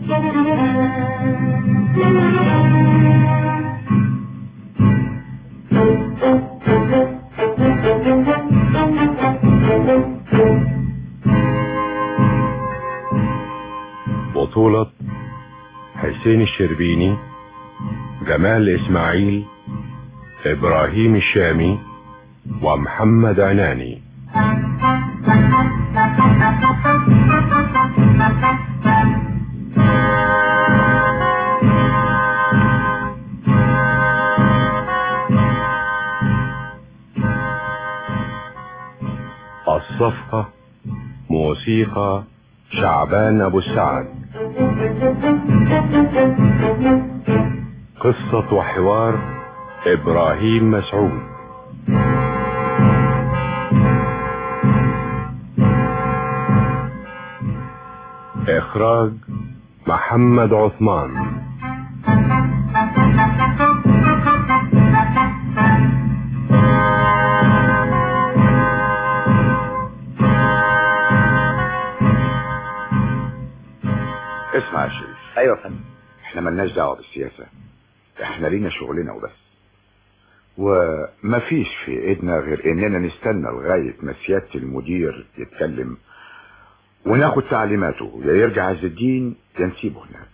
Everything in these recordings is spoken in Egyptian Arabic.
بطولة حسين الشربيني جمال اسماعيل ابراهيم الشامي ومحمد عناني الصفقة موسيقى شعبان ابو السعد قصة وحوار ابراهيم مسعود اخراج محمد عثمان اسمع يا شريف ايوه يا فندم احنا ملناش دعوه بالسياسه احنا لينا شغلنا وبس ومفيش في ايدنا غير اننا نستنى لغايه ما سياده المدير يتكلم وناخد تعليماته يا يرجع عز الدين يا نسيبه هناك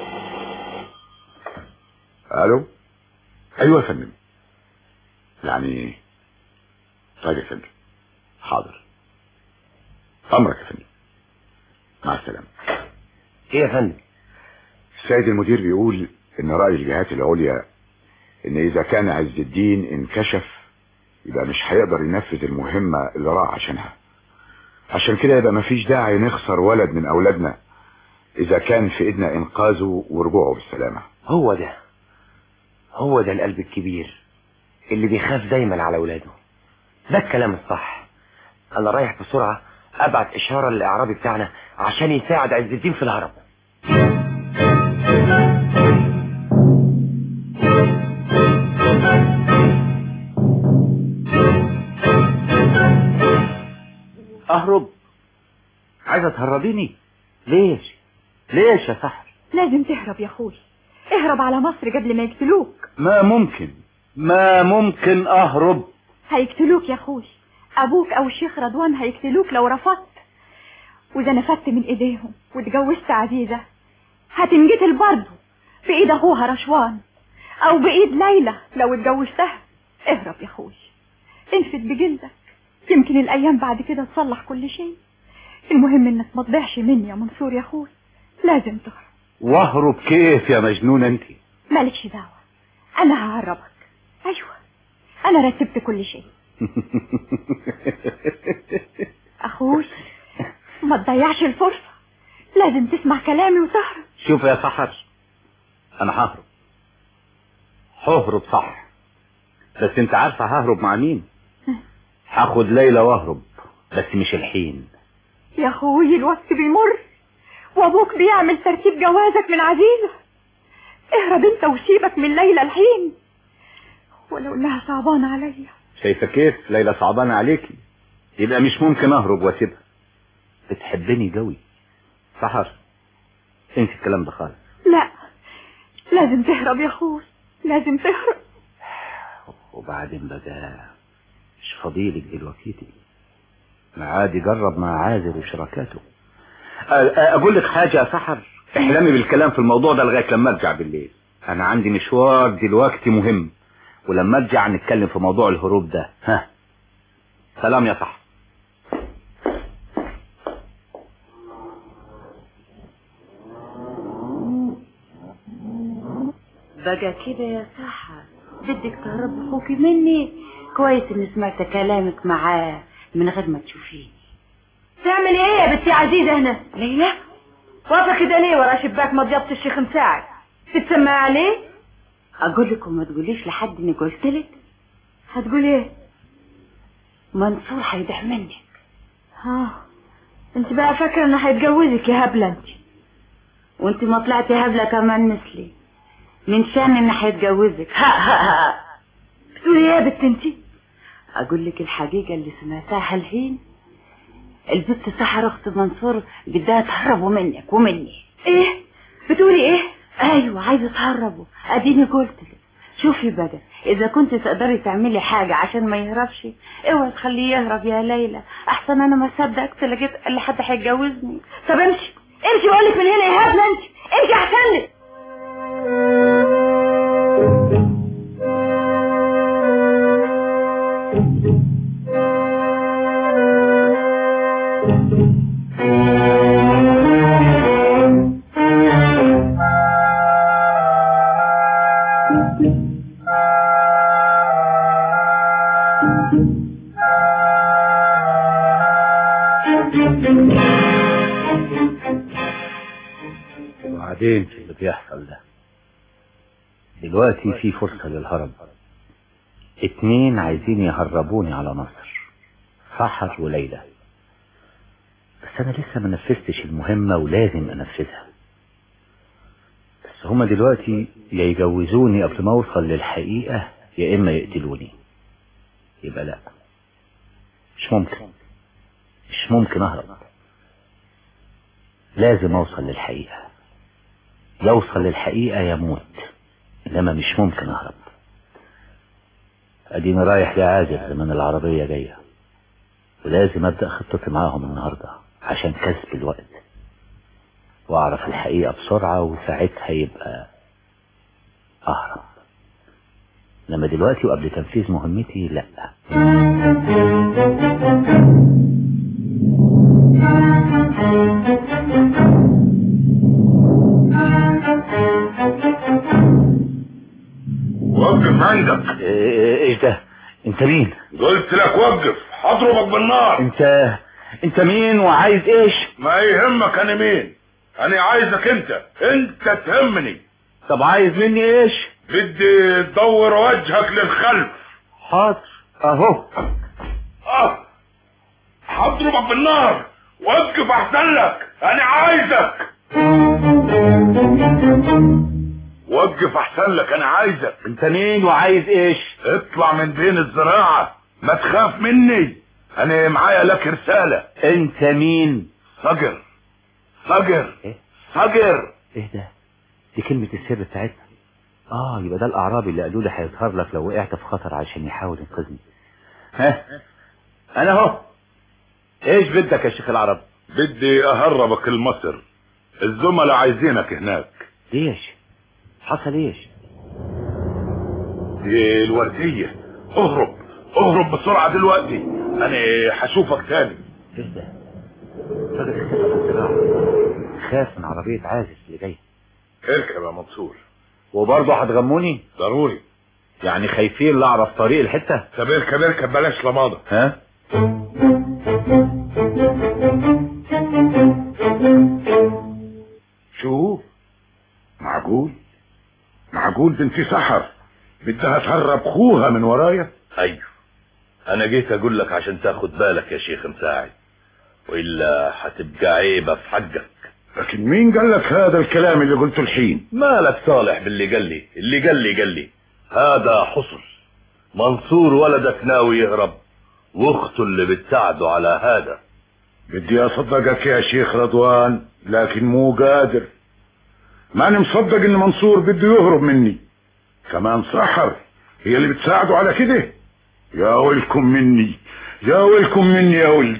الو ايوه يا فندم يعني طيب يا فندم حاضر امرك يا فندم مع السلامه ايه يا فندم السيد المدير بيقول ان رأي الجهات العليا ان اذا كان عز الدين انكشف يبقى مش هيقدر ينفذ المهمة اللي راح عشانها عشان كده يبقى مفيش داعي نخسر ولد من اولادنا اذا كان في ايدنا انقاذه ورجوعه بالسلامة هو ده هو ده القلب الكبير اللي بيخاف دايما على اولاده ده الكلام الصح انا رايح بسرعة ابعت اشارة للاعرابي بتاعنا عشان يساعد عز الدين في الهرب اهرب عايزه تهربيني ليش ليش يا سحر لازم تهرب يا اخوي اهرب على مصر قبل ما يقتلوك ما ممكن ما ممكن اهرب هيقتلوك يا اخوي ابوك او الشيخ رضوان هيقتلوك لو رفضت واذا نفدت من ايديهم واتجوزت عزيزة هتنقتل برضه بايد اخوها رشوان او بايد ليلى لو اتجوزتها اهرب يا اخوي انفد بجلدك يمكن الايام بعد كده تصلح كل شيء المهم انك ما تضيعش مني يا منصور يا اخوي لازم تهرب واهرب كيف يا مجنون انت مالكش دعوة انا ههربك ايوه انا رتبت كل شيء اخوي ما تضيعش الفرصة لازم تسمع كلامي وتهرب شوف يا سحر انا ههرب ههرب صح بس انت عارفه ههرب مع مين هاخد ليلى واهرب بس مش الحين يا اخوي الوقت بيمر وابوك بيعمل ترتيب جوازك من عزيزة اهرب انت وسيبك من ليلى الحين ولو انها صعبانة عليا شايفه كيف ليلى صعبانه عليكي يبقى مش ممكن اهرب واسيبها بتحبني قوي سحر انت الكلام ده خالص لا لازم تهرب يا اخوي لازم تهرب وبعدين بقى مش فضيلك دلوقتي ما عاد يجرب مع عازر وشركاته أ- أ- اقول لك حاجة يا سحر احلمي بالكلام في الموضوع ده لغاية لما ارجع بالليل انا عندي مشوار دلوقتي مهم ولما ارجع نتكلم في موضوع الهروب ده ها سلام يا سحر بقى كده يا سحر بدك تهرب اخوكي مني كويس اني سمعت كلامك معاه من غير ما تشوفيني تعمل ايه يا بنتي عزيزة هنا ليلى واقفة كده ليه ورا شباك مضيبة الشيخ مساعد تتسمع عليه اقول لك وما تقوليش لحد اني قلت لك هتقول ايه منصور هيدح منك ها انت بقى فاكرة انه هيتجوزك يا هبلة انت وانت ما طلعتي هبله كمان مثلي من شان ان هيتجوزك ها ها ها بتقولي ايه يا بنت انت اقول لك الحقيقه اللي سمعتها الحين البنت سحر اخت منصور بدها تهربوا منك ومني ايه بتقولي ايه ايوه عايزه تهربوا اديني قلت لك شوفي بقى اذا كنت تقدري تعملي حاجه عشان ما يهربش اوعي تخليه يهرب يا ليلى احسن انا ما صدقت لقيت اللي حد هيتجوزني طب امشي امشي بقولك من هنا يا هبله انت امشي احسن لك وبعدين في اللي بيحصل ده دلوقتي في فرصة للهرب اتنين عايزين يهربوني على مصر سحر وليلى بس انا لسه ما نفذتش المهمة ولازم انفذها بس هما دلوقتي يا يجوزوني قبل ما اوصل للحقيقة يا اما يقتلوني يبقى لا مش ممكن مش ممكن اهرب لازم اوصل للحقيقة يوصل للحقيقة يموت انما مش ممكن اهرب اديني رايح لعازل زمان العربية جاية ولازم ابدأ خطتي معاهم النهاردة عشان كسب الوقت واعرف الحقيقة بسرعة وساعتها يبقى اهرب لما دلوقتي وقبل تنفيذ مهمتي لا وقف عندك إيه- ايش ده انت مين قلت لك وقف هضربك بالنار انت انت مين وعايز ايش ما يهمك انا مين انا عايزك انت انت تهمني طب عايز مني ايش بدي تدور وجهك للخلف حاضر اهو اه هضربك بالنار وقف احسن لك انا عايزك وقف احسن لك انا عايزك انت مين وعايز ايش اطلع من بين الزراعة ما تخاف مني انا معايا لك رسالة انت مين صقر صقر ايه صقر ايه ده دي كلمة السر بتاعتنا اه يبقى ده الاعرابي اللي قالوا لي هيظهر لك لو وقعت في خطر عشان يحاول ينقذني ها انا اهو ايش بدك يا شيخ العرب بدي اهربك لمصر الزملاء عايزينك هناك ليش حصل ايش دي الوردية اهرب اهرب بسرعة دلوقتي انا هشوفك تاني ايه ده راجل اختفى في الزراعة خاف من عربية عازف اللي جاي اركب يا منصور وبرضه هتغموني ضروري يعني خايفين لا اعرف طريق الحتة طب اركب اركب بلاش لماضة ها شوف معقول معقول بنتي سحر بدها تهرب خوها من ورايا ايوه انا جيت اقول لك عشان تاخد بالك يا شيخ مساعد والا هتبقى عيبه في حقك لكن مين قال لك هذا الكلام اللي قلته الحين مالك صالح باللي قال لي اللي قال لي قال لي هذا حصل منصور ولدك ناوي يهرب واخته اللي بتساعده على هذا بدي اصدقك يا شيخ رضوان لكن مو قادر ماني مصدق ان منصور بده يهرب مني كمان سحر هي اللي بتساعده على كده يا ويلكم مني يا ويلكم مني يا ولد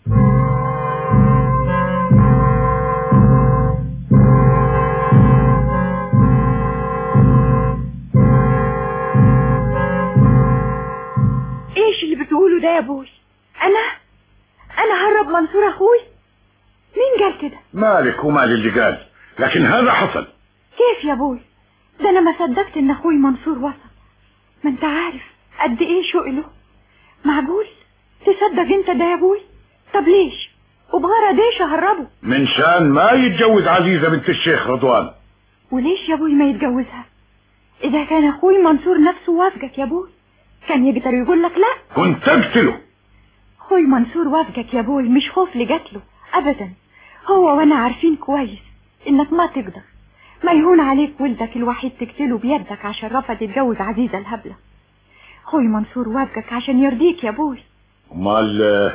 ايش اللي بتقوله ده يا ابوي انا انا هرب منصور اخوي مين قال كده مالك ومال اللي قال لكن هذا حصل كيف يا ابوي ده انا ما صدقت ان اخوي منصور وصل ما انت عارف قد ايه شغله معقول تصدق انت ده يا ابوي طب ليش وبغرض ايش اهربه من شان ما يتجوز عزيزة بنت الشيخ رضوان وليش يا ابوي ما يتجوزها اذا كان اخوي منصور نفسه وافقك يا ابوي كان يقدر يقول لك لا كنت تقتله اخوي منصور وافقك يا ابوي مش خوف لقتله ابدا هو وانا عارفين كويس انك ما تقدر ما يهون عليك ولدك الوحيد تقتله بيدك عشان رفض يتجوز عزيزة الهبلة اخوي منصور وافقك عشان يرضيك يا ابوي امال آه،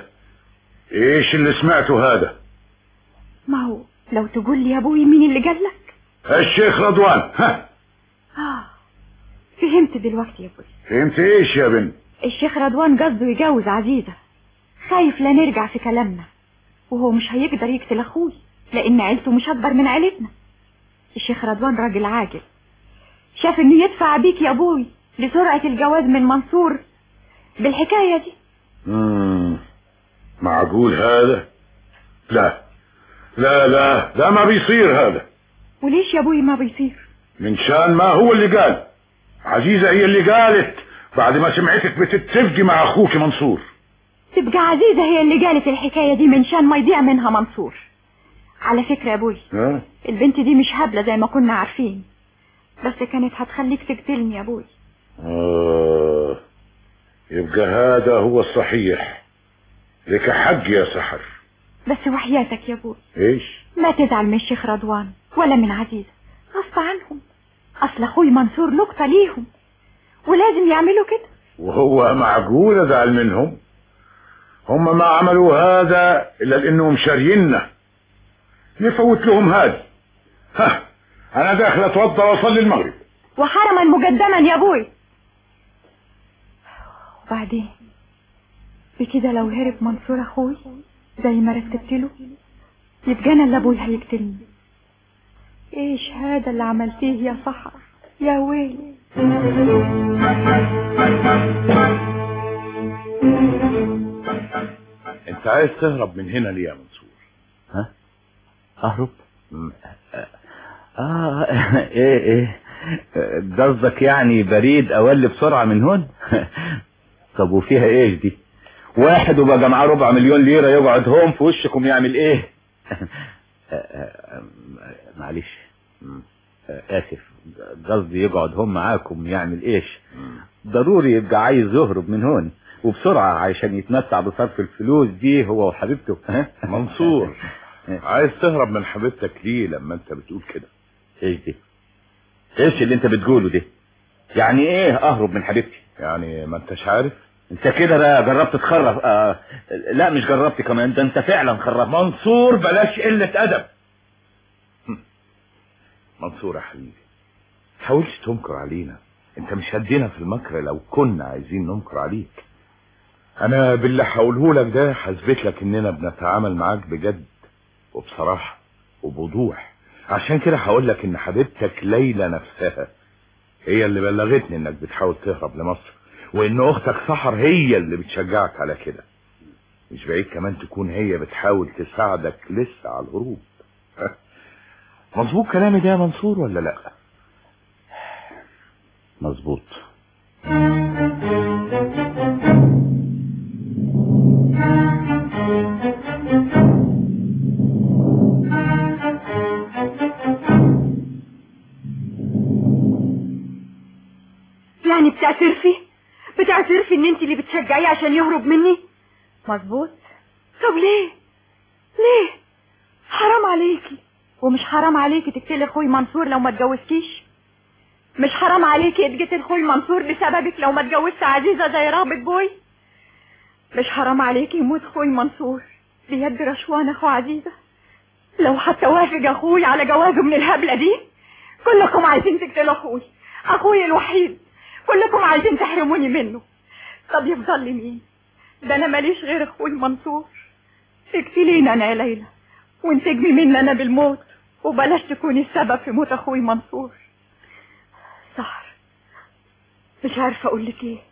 ايش اللي سمعته هذا ما هو لو تقول لي يا ابوي مين اللي قال لك الشيخ رضوان ها اه فهمت دلوقتي يا ابوي فهمت ايش يا بنت الشيخ رضوان قصده يجوز عزيزة خايف لا نرجع في كلامنا وهو مش هيقدر يقتل اخوي لان عيلته مش اكبر من عيلتنا الشيخ رضوان راجل عاجل شاف انه يدفع بيك يا ابوي لسرعة الجواز من منصور بالحكاية دي مم. معقول هذا لا لا لا لا ما بيصير هذا وليش يا ابوي ما بيصير من شان ما هو اللي قال عزيزة هي اللي قالت بعد ما سمعتك بتتفقي مع اخوك منصور تبقى عزيزة هي اللي قالت الحكاية دي من شان ما يضيع منها منصور على فكرة يا ابوي ها البنت دي مش هبلة زي ما كنا عارفين بس كانت هتخليك تقتلني يا ابوي آه. يبقى هذا هو الصحيح لك حق يا سحر بس وحياتك يا ابوي ايش ما تزعل من الشيخ رضوان ولا من عزيزة غصب عنهم اصل اخوي منصور نقطة ليهم ولازم يعملوا كده وهو معقول ازعل منهم هم ما عملوا هذا الا لانهم شارينا نفوت لهم هذه ها انا داخل اتوضا واصلي المغرب وحرما مقدما يا ابوي وبعدين بكده لو هرب منصور اخوي زي ما رتبت له يبقى انا اللي ابوي هيقتلني ايش هذا اللي عملتيه يا سحر يا ويلي انت عايز تهرب من هنا ليه يا منصور ها اهرب مم. اه ايه ايه قصدك يعني بريد اولي بسرعة من هون طب وفيها ايش دي واحد وبقى معاه ربع مليون ليرة يقعد هون في وشكم يعمل ايه معلش اسف قصدي يقعد هون معاكم يعمل ايش ضروري يبقى عايز يهرب من هون وبسرعة عشان يتمتع بصرف الفلوس دي هو وحبيبته ها؟ منصور عايز تهرب من حبيبتك ليه لما انت بتقول كده ايش دي ايش اللي انت بتقوله ده يعني ايه اهرب من حبيبتي يعني ما انتش عارف انت كده بقى جربت تخرف آه لا مش جربت كمان ده انت فعلا خرفت منصور بلاش قلة ادب هم. منصور يا حبيبي حاولش تنكر علينا انت مش هدينا في المكر لو كنا عايزين ننكر عليك انا باللي هقوله لك ده هثبت لك اننا بنتعامل معاك بجد وبصراحة وبوضوح عشان كده هقول لك ان حبيبتك ليلى نفسها هي اللي بلغتني انك بتحاول تهرب لمصر وان اختك سحر هي اللي بتشجعك على كده مش بعيد كمان تكون هي بتحاول تساعدك لسه على الهروب مظبوط كلامي ده يا منصور ولا لا مظبوط يعني بتعترفي بتعترفي ان انت اللي بتشجعيه عشان يهرب مني مظبوط طب ليه ليه حرام عليكي ومش حرام عليكي تقتلي اخوي منصور لو ما اتجوزتيش مش حرام عليكي تقتلي اخوي منصور بسببك لو ما اتجوزت عزيزة زي رابط بوي مش حرام عليكي يموت اخوي منصور بيد رشوان اخو عزيزة لو حتى وافق اخوي على جوازه من الهبلة دي كلكم عايزين تقتلوا اخوي اخوي الوحيد كلكم عايزين تحرموني منه طب يفضل لي مين ده انا ماليش غير اخوي منصور اقتليني انا يا ليلى وانتجمي مني انا بالموت وبلاش تكوني السبب في موت اخوي منصور سحر مش عارفه اقول لك ايه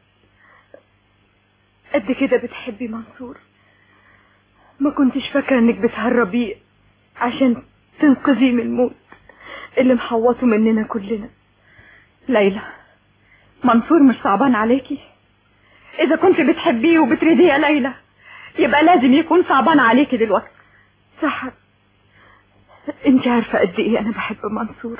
قد كده بتحبي منصور ما كنتش فاكره انك بتهربيه عشان تنقذيه من الموت اللي محوطه مننا كلنا ليلى منصور مش صعبان عليكي اذا كنت بتحبيه وبتريديه يا ليلى يبقى لازم يكون صعبان عليكي دلوقتي سحر انت عارفة قد ايه انا بحب منصور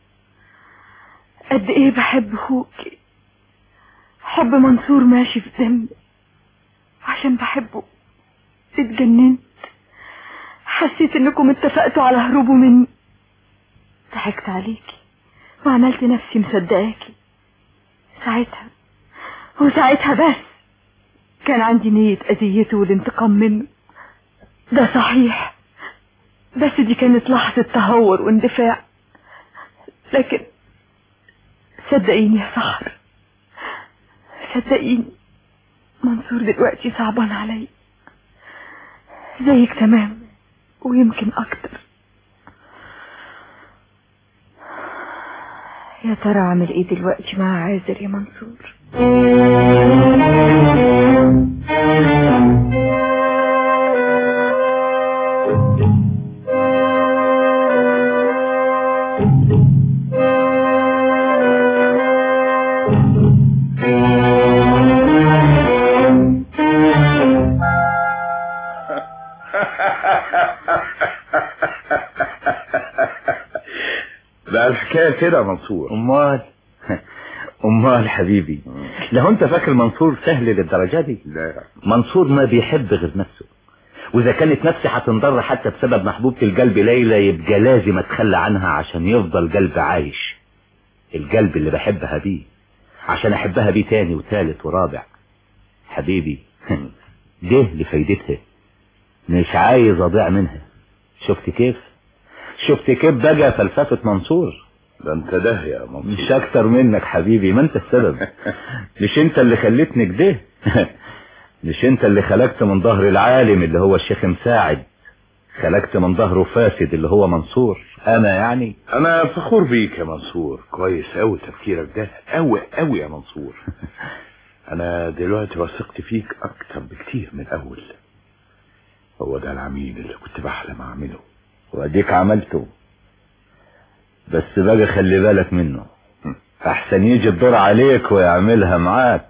قد ايه بحب اخوكي حب منصور ماشي في دمي عشان بحبه اتجننت حسيت انكم اتفقتوا على هروبه مني ضحكت عليكي وعملت نفسي مصدقاكي ساعتها وساعتها بس كان عندي نية أذيته والانتقام منه ده صحيح بس دي كانت لحظة تهور واندفاع لكن صدقيني يا سحر صدقيني منصور دلوقتي صعبان علي زيك تمام ويمكن اكتر يا ترى اعمل ايه دلوقتي مع عازر يا منصور بقى الحكاية كده يا منصور امال امال حبيبي لو انت فاكر منصور سهل للدرجة دي لا منصور ما بيحب غير نفسه واذا كانت نفسي هتنضر حتى بسبب محبوبة القلب ليلى يبقى لازم اتخلى عنها عشان يفضل قلب عايش القلب اللي بحبها بيه عشان احبها بيه تاني وتالت ورابع حبيبي ده لفايدتها مش عايز اضيع منها شفت كيف شفت كيف بقى فلسفة منصور ده انت ده يا منصور مش اكتر منك حبيبي ما انت السبب مش انت اللي خليتني كده مش انت اللي خلقت من ظهر العالم اللي هو الشيخ مساعد خلقت من ظهره فاسد اللي هو منصور انا يعني انا فخور بيك يا منصور كويس قوي تفكيرك ده قوي قوي يا منصور انا دلوقتي وثقت فيك اكتر بكتير من الاول هو ده العميل اللي كنت بحلم اعمله واديك عملته بس بقى خلي بالك منه احسن يجي الدور عليك ويعملها معاك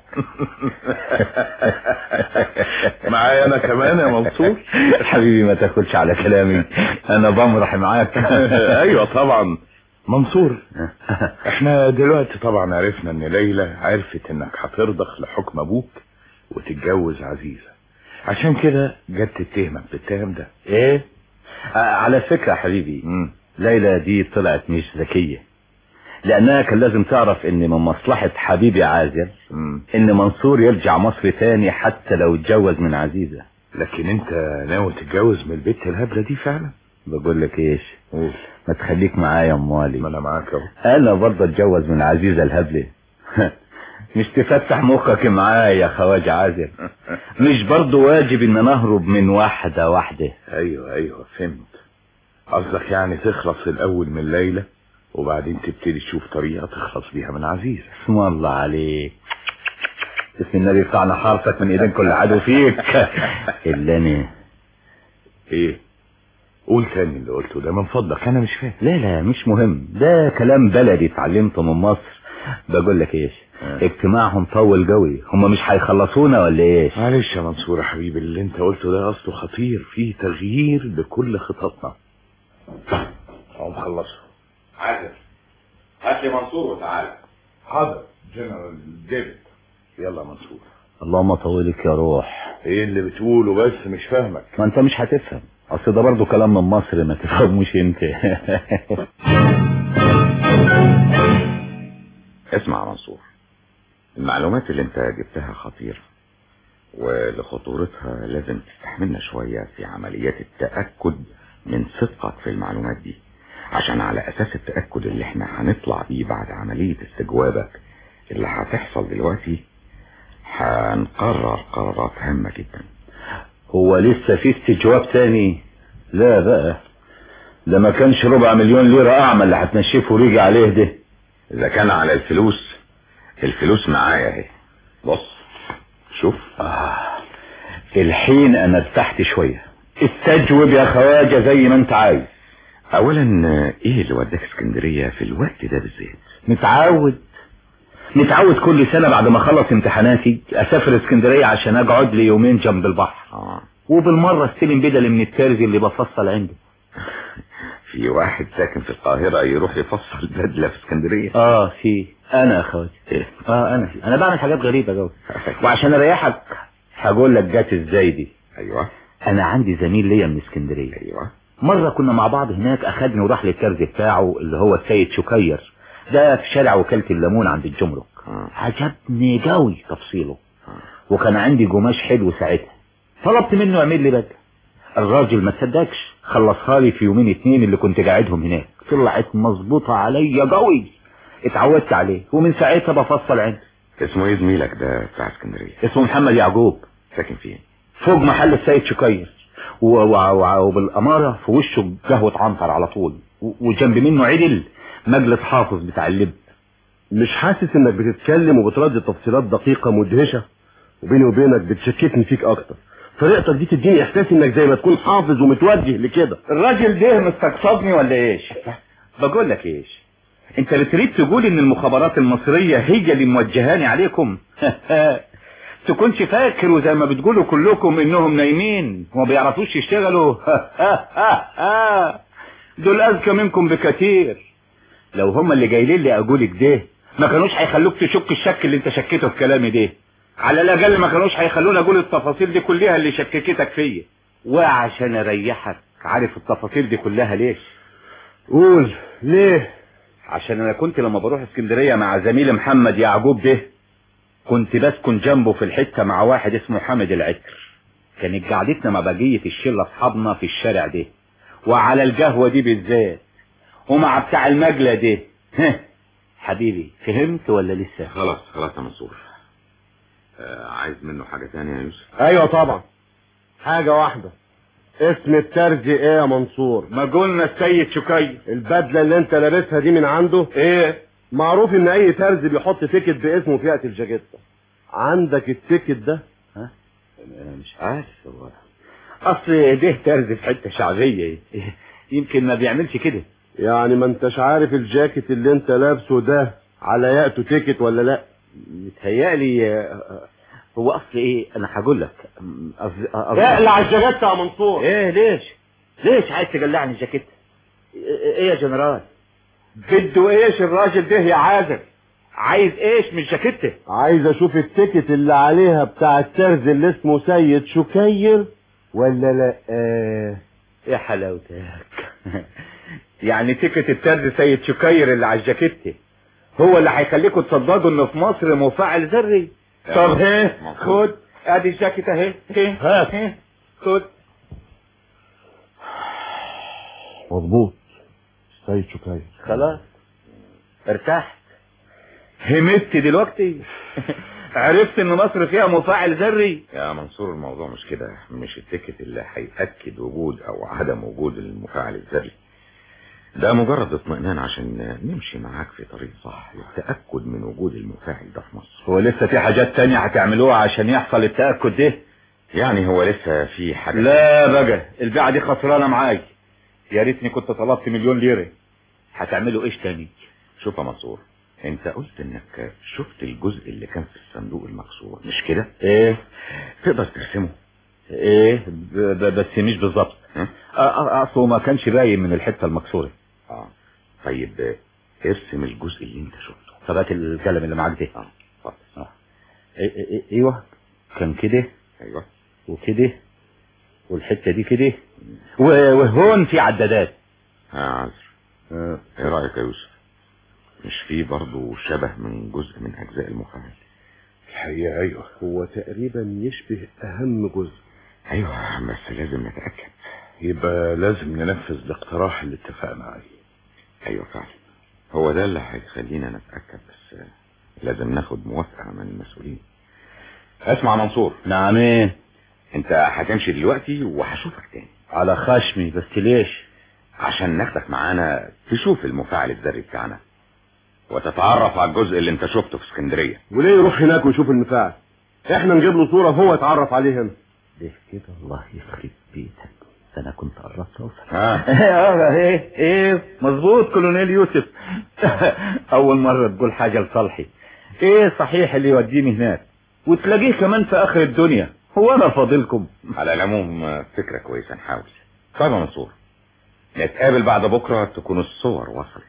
معايا انا كمان يا منصور حبيبي ما تاكلش على كلامي انا بمرح معاك ايوه طبعا منصور احنا دلوقتي طبعا عرفنا ان ليلى عرفت انك هترضخ لحكم ابوك وتتجوز عزيزة عشان كده جت تتهمك بالتهم ده ايه آه، على فكرة حبيبي مم. ليلى دي طلعت مش ذكية لانها كان لازم تعرف ان من مصلحة حبيبي عازر مم. ان منصور يرجع مصر تاني حتى لو اتجوز من عزيزة لكن انت ناوي تتجوز من البت الهبلة دي فعلا بقول لك ايش قول ما تخليك معايا ما اموالي انا معاك اهو انا برضه اتجوز من عزيزة الهبلة مش تفتح مخك معايا يا خواجة عازر مش برضه واجب ان نهرب من واحدة واحدة ايوه ايوه فهمت قصدك يعني تخلص الاول من ليلى وبعدين تبتدي تشوف طريقة تخلص بيها من عزيزة اسم الله عليك اسم النبي يقطعنا حرفك من ايدين كل عدو فيك الا انا ايه قول تاني اللي قلته ده من فضلك انا مش فاهم لا لا مش مهم ده كلام بلدي اتعلمته من مصر بقول لك ايش آه. اجتماعهم طول قوي هم مش هيخلصونا ولا ايش معلش يا منصور يا حبيبي اللي انت قلته ده اصله خطير فيه تغيير لكل خططنا هم خلصوا عادل هات لي منصور وتعالى حاضر جنرال ديفيد يلا يا منصور اللهم طولك يا روح ايه اللي بتقوله بس مش فاهمك ما انت مش هتفهم اصل ده برضه كلام من مصر ما تفهموش انت اسمع يا منصور المعلومات اللي انت جبتها خطيرة ولخطورتها لازم تستحملنا شوية في عمليات التأكد من صدقك في المعلومات دي عشان على أساس التأكد اللي احنا هنطلع بيه بعد عملية استجوابك اللي هتحصل دلوقتي هنقرر قرارات هامة جدا هو لسه في استجواب تاني لا بقى ده ما كانش ربع مليون ليرة اعمى اللي هتنشفه وريجي عليه ده إذا كان على الفلوس الفلوس معايا اهي بص شوف آه. الحين انا ارتحت شوية استجوب يا خواجة زي ما انت عايز اولا ايه اللي وداك اسكندرية في الوقت ده بالذات متعود متعود كل سنة بعد ما اخلص امتحاناتي اسافر اسكندرية عشان اقعد لي يومين جنب البحر اه وبالمرة استلم بدل من الترزي اللي بفصل عنده في واحد ساكن في القاهرة يروح يفصل بدلة في اسكندرية اه في انا يا خواجة ايه اه انا انا بعمل حاجات غريبة جوي وعشان اريحك هقول لك جات ازاي دي ايوه انا عندي زميل ليا من اسكندرية ايوه مرة كنا مع بعض هناك اخدني وراح للكرز بتاعه اللي هو السيد شكير ده في شارع وكالة الليمون عند الجمرك آه. عجبني قوي تفصيله آه. وكان عندي قماش حلو ساعتها طلبت منه يعمل لي بدله الراجل ما تصدقش خلصها لي في يومين اتنين اللي كنت قاعدهم هناك طلعت مظبوطة عليا قوي اتعودت عليه ومن ساعتها بفصل عندي اسمه ايه زميلك ده بتاع اسكندريه اسمه محمد يعقوب ساكن فين فوق محل السيد شكير و- و- و- وبالأمارة في وشه قهوة عنتر على طول و- وجنب منه عدل مجلس حافظ بتاع اللب مش حاسس انك بتتكلم وبتردد تفصيلات دقيقة مدهشة وبيني وبينك بتشككني فيك اكتر طريقتك دي تديني احساس انك زي ما تكون حافظ ومتوجه لكده الراجل ده مستقصدني ولا ايش بقول لك ايش انت اللي تريد تقول ان المخابرات المصرية هي اللي موجهاني عليكم تكونش فاكر وزي ما بتقولوا كلكم انهم نايمين وما بيعرفوش يشتغلوا دول اذكى منكم بكثير لو هم اللي جايين لي اقول كده ما كانوش هيخلوك تشك الشك اللي انت شكيته في كلامي ده على الاقل ما كانوش هيخلوني اقول التفاصيل دي كلها اللي شككتك فيا وعشان اريحك عارف التفاصيل دي كلها ليش قول ليه عشان انا كنت لما بروح اسكندرية مع زميلي محمد يعقوب ده كنت بسكن جنبه في الحتة مع واحد اسمه حامد العتر كانت قعدتنا مع بقية الشلة اصحابنا في الشارع ده وعلى القهوة دي بالذات ومع بتاع المجلة ده ها حبيبي فهمت ولا لسه خلاص خلاص يا منصور آه عايز منه حاجة تانية يا يوسف ايوه طبعا حاجة واحدة اسم الترجي ايه يا منصور ما قلنا السيد شكي البدلة اللي انت لابسها دي من عنده ايه معروف ان اي ترزي بيحط تيكت باسمه في فئة الجاكيتة عندك التيكت ده انا مش عارف هو اصل ده ترز في حتة شعبية يمكن ما بيعملش كده يعني ما انتش عارف الجاكيت اللي انت لابسه ده على ياقته تيكت ولا لا متهيألي آه، هو اصل ايه انا هقول لك أم، قصدي قصدي- اقلع الجاكيتة يا منصور ايه ليش ليش عايز تقلعني الجاكيت ايه إيه يا جنرال بده ايش الراجل ده يا عازر عايز ايش من الجاكيته عايز اشوف التيكت اللي عليها بتاع الترز اللي اسمه سيد شكير ولا لا آه. يا حلاوتك يعني تيكت الترز سيد شكير اللي على الجاكيته هو اللي هيخليكم تصدقوا انه في مصر مفاعل ذري طب هي خد ادي الجاكيت اهي هي هات. هي، خد مظبوط سيد شكير خلاص ارتحت همت دلوقتي عرفت ان مصر فيها مفاعل ذري يا منصور الموضوع مش كده مش التيكت اللي هيأكد وجود او عدم وجود المفاعل الذري ده مجرد اطمئنان عشان نمشي معاك في طريق صح للتأكد من وجود المفاعل ده في مصر هو لسه في حاجات تانية هتعملوها عشان يحصل التأكد ده يعني هو لسه في حاجة لا بقى البيعة دي خسرانة معاي يا ريتني كنت طلبت مليون ليرة هتعملوا ايش تاني شوف يا منصور انت قلت انك شفت الجزء اللي كان في الصندوق المكسور مش كده ايه تقدر ترسمه ايه ب- ب- بس مش بالظبط ها؟ أ- أ- اصله ما كانش باين من الحتة المكسورة اه طيب آه، ارسم الجزء اللي انت شفته طب هات القلم اللي معاك ده اه اتفضل إيه- إيه- ايوه كان كده ايوه وكده والحتة دي كده و- وهون في عدادات ها عذر ايه رأيك يا يوسف مش في برضه شبه من جزء من اجزاء المفاعل الحقيقة ايوه هو تقريبا يشبه اهم جزء ايوه بس لازم نتأكد يبقى لازم ننفذ الاقتراح اللي اتفقنا عليه ايوه فعلا هو ده اللي هيخلينا نتأكد بس آه، لازم ناخد موافقة من المسؤولين اسمع يا منصور نعم ايه انت هتمشي دلوقتي وهشوفك تاني على خشمي بس ليش عشان ناخدك معانا تشوف المفاعل الذري بتاعنا وتتعرف على الجزء اللي انت شفته في اسكندرية وليه يروح هناك ويشوف المفاعل احنا نجيب له صورة وهو يتعرف عليه هنا ليه كده الله يخرب بيتك ده انا كنت قربت اوصل ها ايه ايه مظبوط كولونيل يوسف اول مرة تقول حاجة لصالحي ايه صحيح اللي يوديني هناك وتلاقيه كمان في اخر الدنيا هو انا فاضلكم على العموم آه، فكرة كويسة نحاول طيب يا منصور نتقابل بعد بكرة تكون الصور وصلت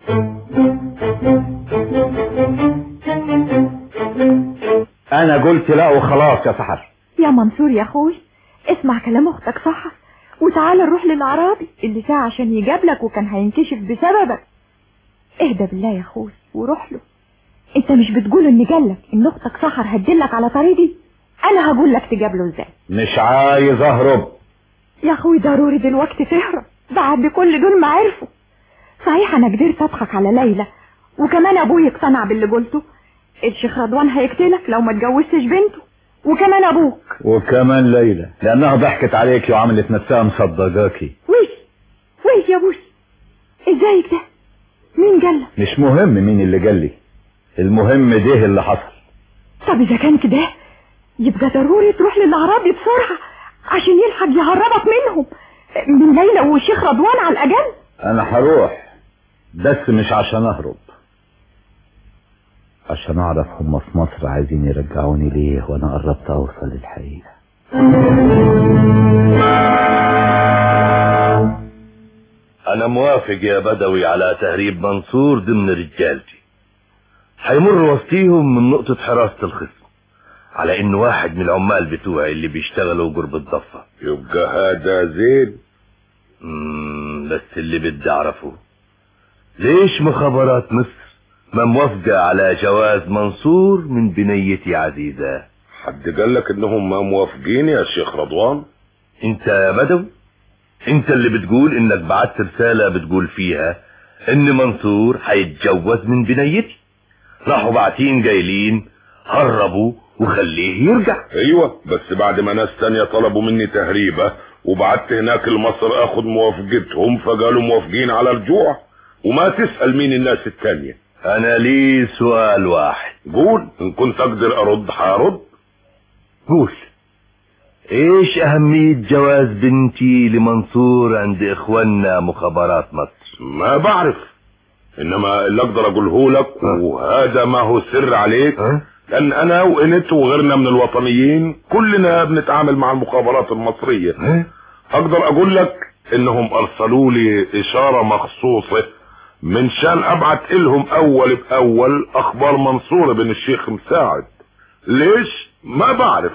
انا قلت لا وخلاص يا سحر يا منصور يا اخوي اسمع كلام اختك صح وتعالى نروح للعرابي اللي ساعة عشان يجابلك وكان هينكشف بسببك اهدى بالله يا اخوي وروح له انت مش بتقول ان جالك ان اختك سحر هتدلك على طريقي انا هقول لك تجابله ازاي مش عايز اهرب يا اخوي ضروري دلوقتي تهرب بعد كل دول ما عرفوا صحيح انا قدرت اضحك على ليلى وكمان ابوي اقتنع باللي قلته الشيخ رضوان هيقتلك لو ما اتجوزتش بنته وكمان ابوك وكمان ليلى لانها ضحكت عليك وعملت نفسها مصدقاكي ويش ويش يا بوسي ازيك ده مين قالك مش مهم مين اللي قال لي المهم ده اللي حصل طب اذا كان كده يبقى ضروري تروح للاعرابي بسرعه عشان يلحق يهربك منهم من ليلى والشيخ رضوان على الاقل انا هروح بس مش عشان اهرب عشان اعرف هم في مصر عايزين يرجعوني ليه وانا قربت اوصل للحقيقة انا موافق يا بدوي على تهريب منصور ضمن رجالتي هيمر وسطيهم من نقطة حراسة الخصم على ان واحد من العمال بتوعي اللي بيشتغلوا قرب الضفة يبقى هذا زين مم، بس اللي بدي اعرفه ليش مخابرات مصر ما موافقة على جواز منصور من بنيتي عزيزة حد قال لك انهم ما موافقين يا شيخ رضوان انت يا بدوي انت اللي بتقول انك بعت رسالة بتقول فيها ان منصور هيتجوز من بنيتي راحوا باعتين جايلين هربوا وخليه يرجع ايوه بس بعد ما ناس تانية طلبوا مني تهريبة وبعت هناك لمصر اخد موافقتهم فقالوا موافقين على رجوع وما تسأل مين الناس التانية انا لي سؤال واحد قول ان كنت اقدر ارد هرد قول ايش اهمية جواز بنتي لمنصور عند اخواننا مخابرات مصر ما بعرف انما اللي اقدر اقوله لك وهذا ما هو سر عليك ها؟ لان انا وانت وغيرنا من الوطنيين كلنا بنتعامل مع المخابرات المصرية ها؟ اقدر اقول لك انهم ارسلوا لي اشارة مخصوصة من شان ابعت لهم اول باول اخبار منصور بن الشيخ مساعد ليش ما بعرف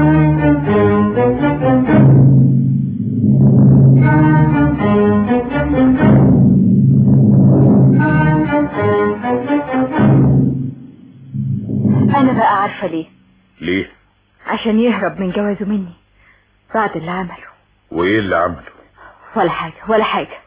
انا بقى عارفه ليه ليه عشان يهرب من جوازه مني بعد اللي عمله وايه اللي عمله ولا حاجه ولا حاجه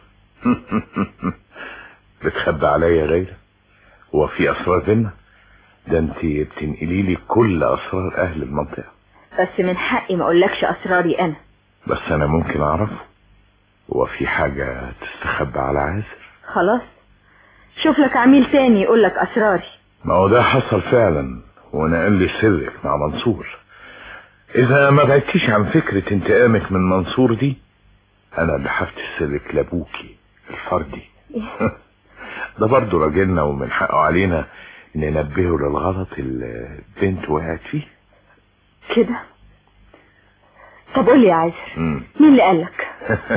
بتخبي عليا يا ليلى هو في اسرار بينا ده انت بتنقلي لي كل اسرار اهل المنطقه بس من حقي ما اقولكش اسراري انا بس انا ممكن اعرفه هو في حاجه تستخبى على عازر خلاص شوف لك عميل تاني يقول لك اسراري ما هو ده حصل فعلا ونقل لي سرك مع منصور اذا ما بعدتيش عن فكرة انتقامك من منصور دي انا اللي هفتش سرك لابوكي الفردي ده برضه راجلنا ومن حقه علينا ننبهه للغلط اللي البنت وقعت فيه كده طب قول لي يا عازر مم. مين اللي قالك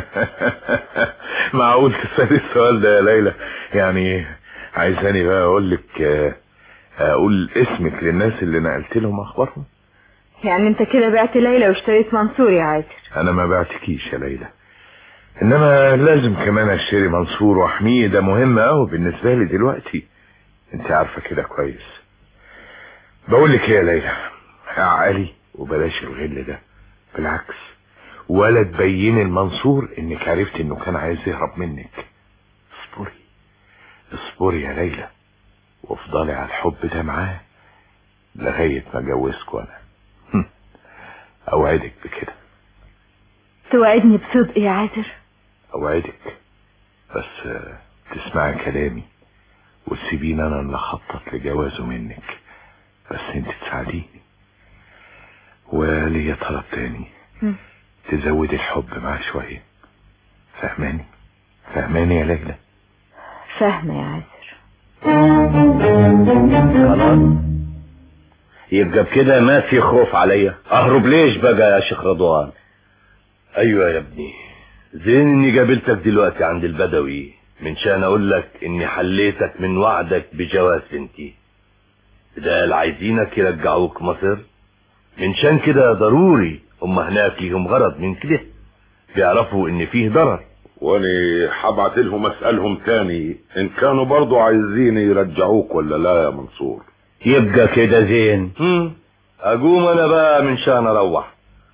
معقول تسألي السؤال ده يا ليلى يعني عايزاني بقى اقول لك آه، اقول اسمك للناس اللي نقلت لهم اخبارهم يعني انت كده بعت ليلى واشتريت منصور يا عازر انا ما بعتكيش يا ليلى انما لازم كمان اشتري منصور واحميه ده مهم قوي بالنسبه لي دلوقتي انت عارفه كده كويس بقول لك ايه يا ليلى اعقلي وبلاش الغل ده بالعكس ولا تبيني المنصور انك عرفت انه كان عايز يهرب منك اصبري اصبري يا ليلى وافضلي على الحب ده معاه لغايه ما اجوزكوا انا هم. اوعدك بكده توعدني بصدق يا عازر اوعدك بس آه، تسمعي كلامي وتسيبيني انا اللي اخطط لجوازه منك بس انت تساعديني وليا طلب تاني مم. تزودي الحب معاه شوية فهماني فهماني يا ليلى فاهمه يا عازر خلاص يبقى بكده ما في خوف عليا اهرب ليش بقى يا شيخ رضوان ايوه يا ابني زين اني قابلتك دلوقتي عند البدوي من شان اقول لك اني حليتك من وعدك بجواز بنتي ده اللي عايزينك يرجعوك مصر من شان كده ضروري هم هناك ليهم غرض من كده بيعرفوا ان فيه ضرر وانا هبعت لهم اسالهم تاني ان كانوا برضو عايزين يرجعوك ولا لا يا منصور يبقى كده زين هم. اقوم انا بقى من شان اروح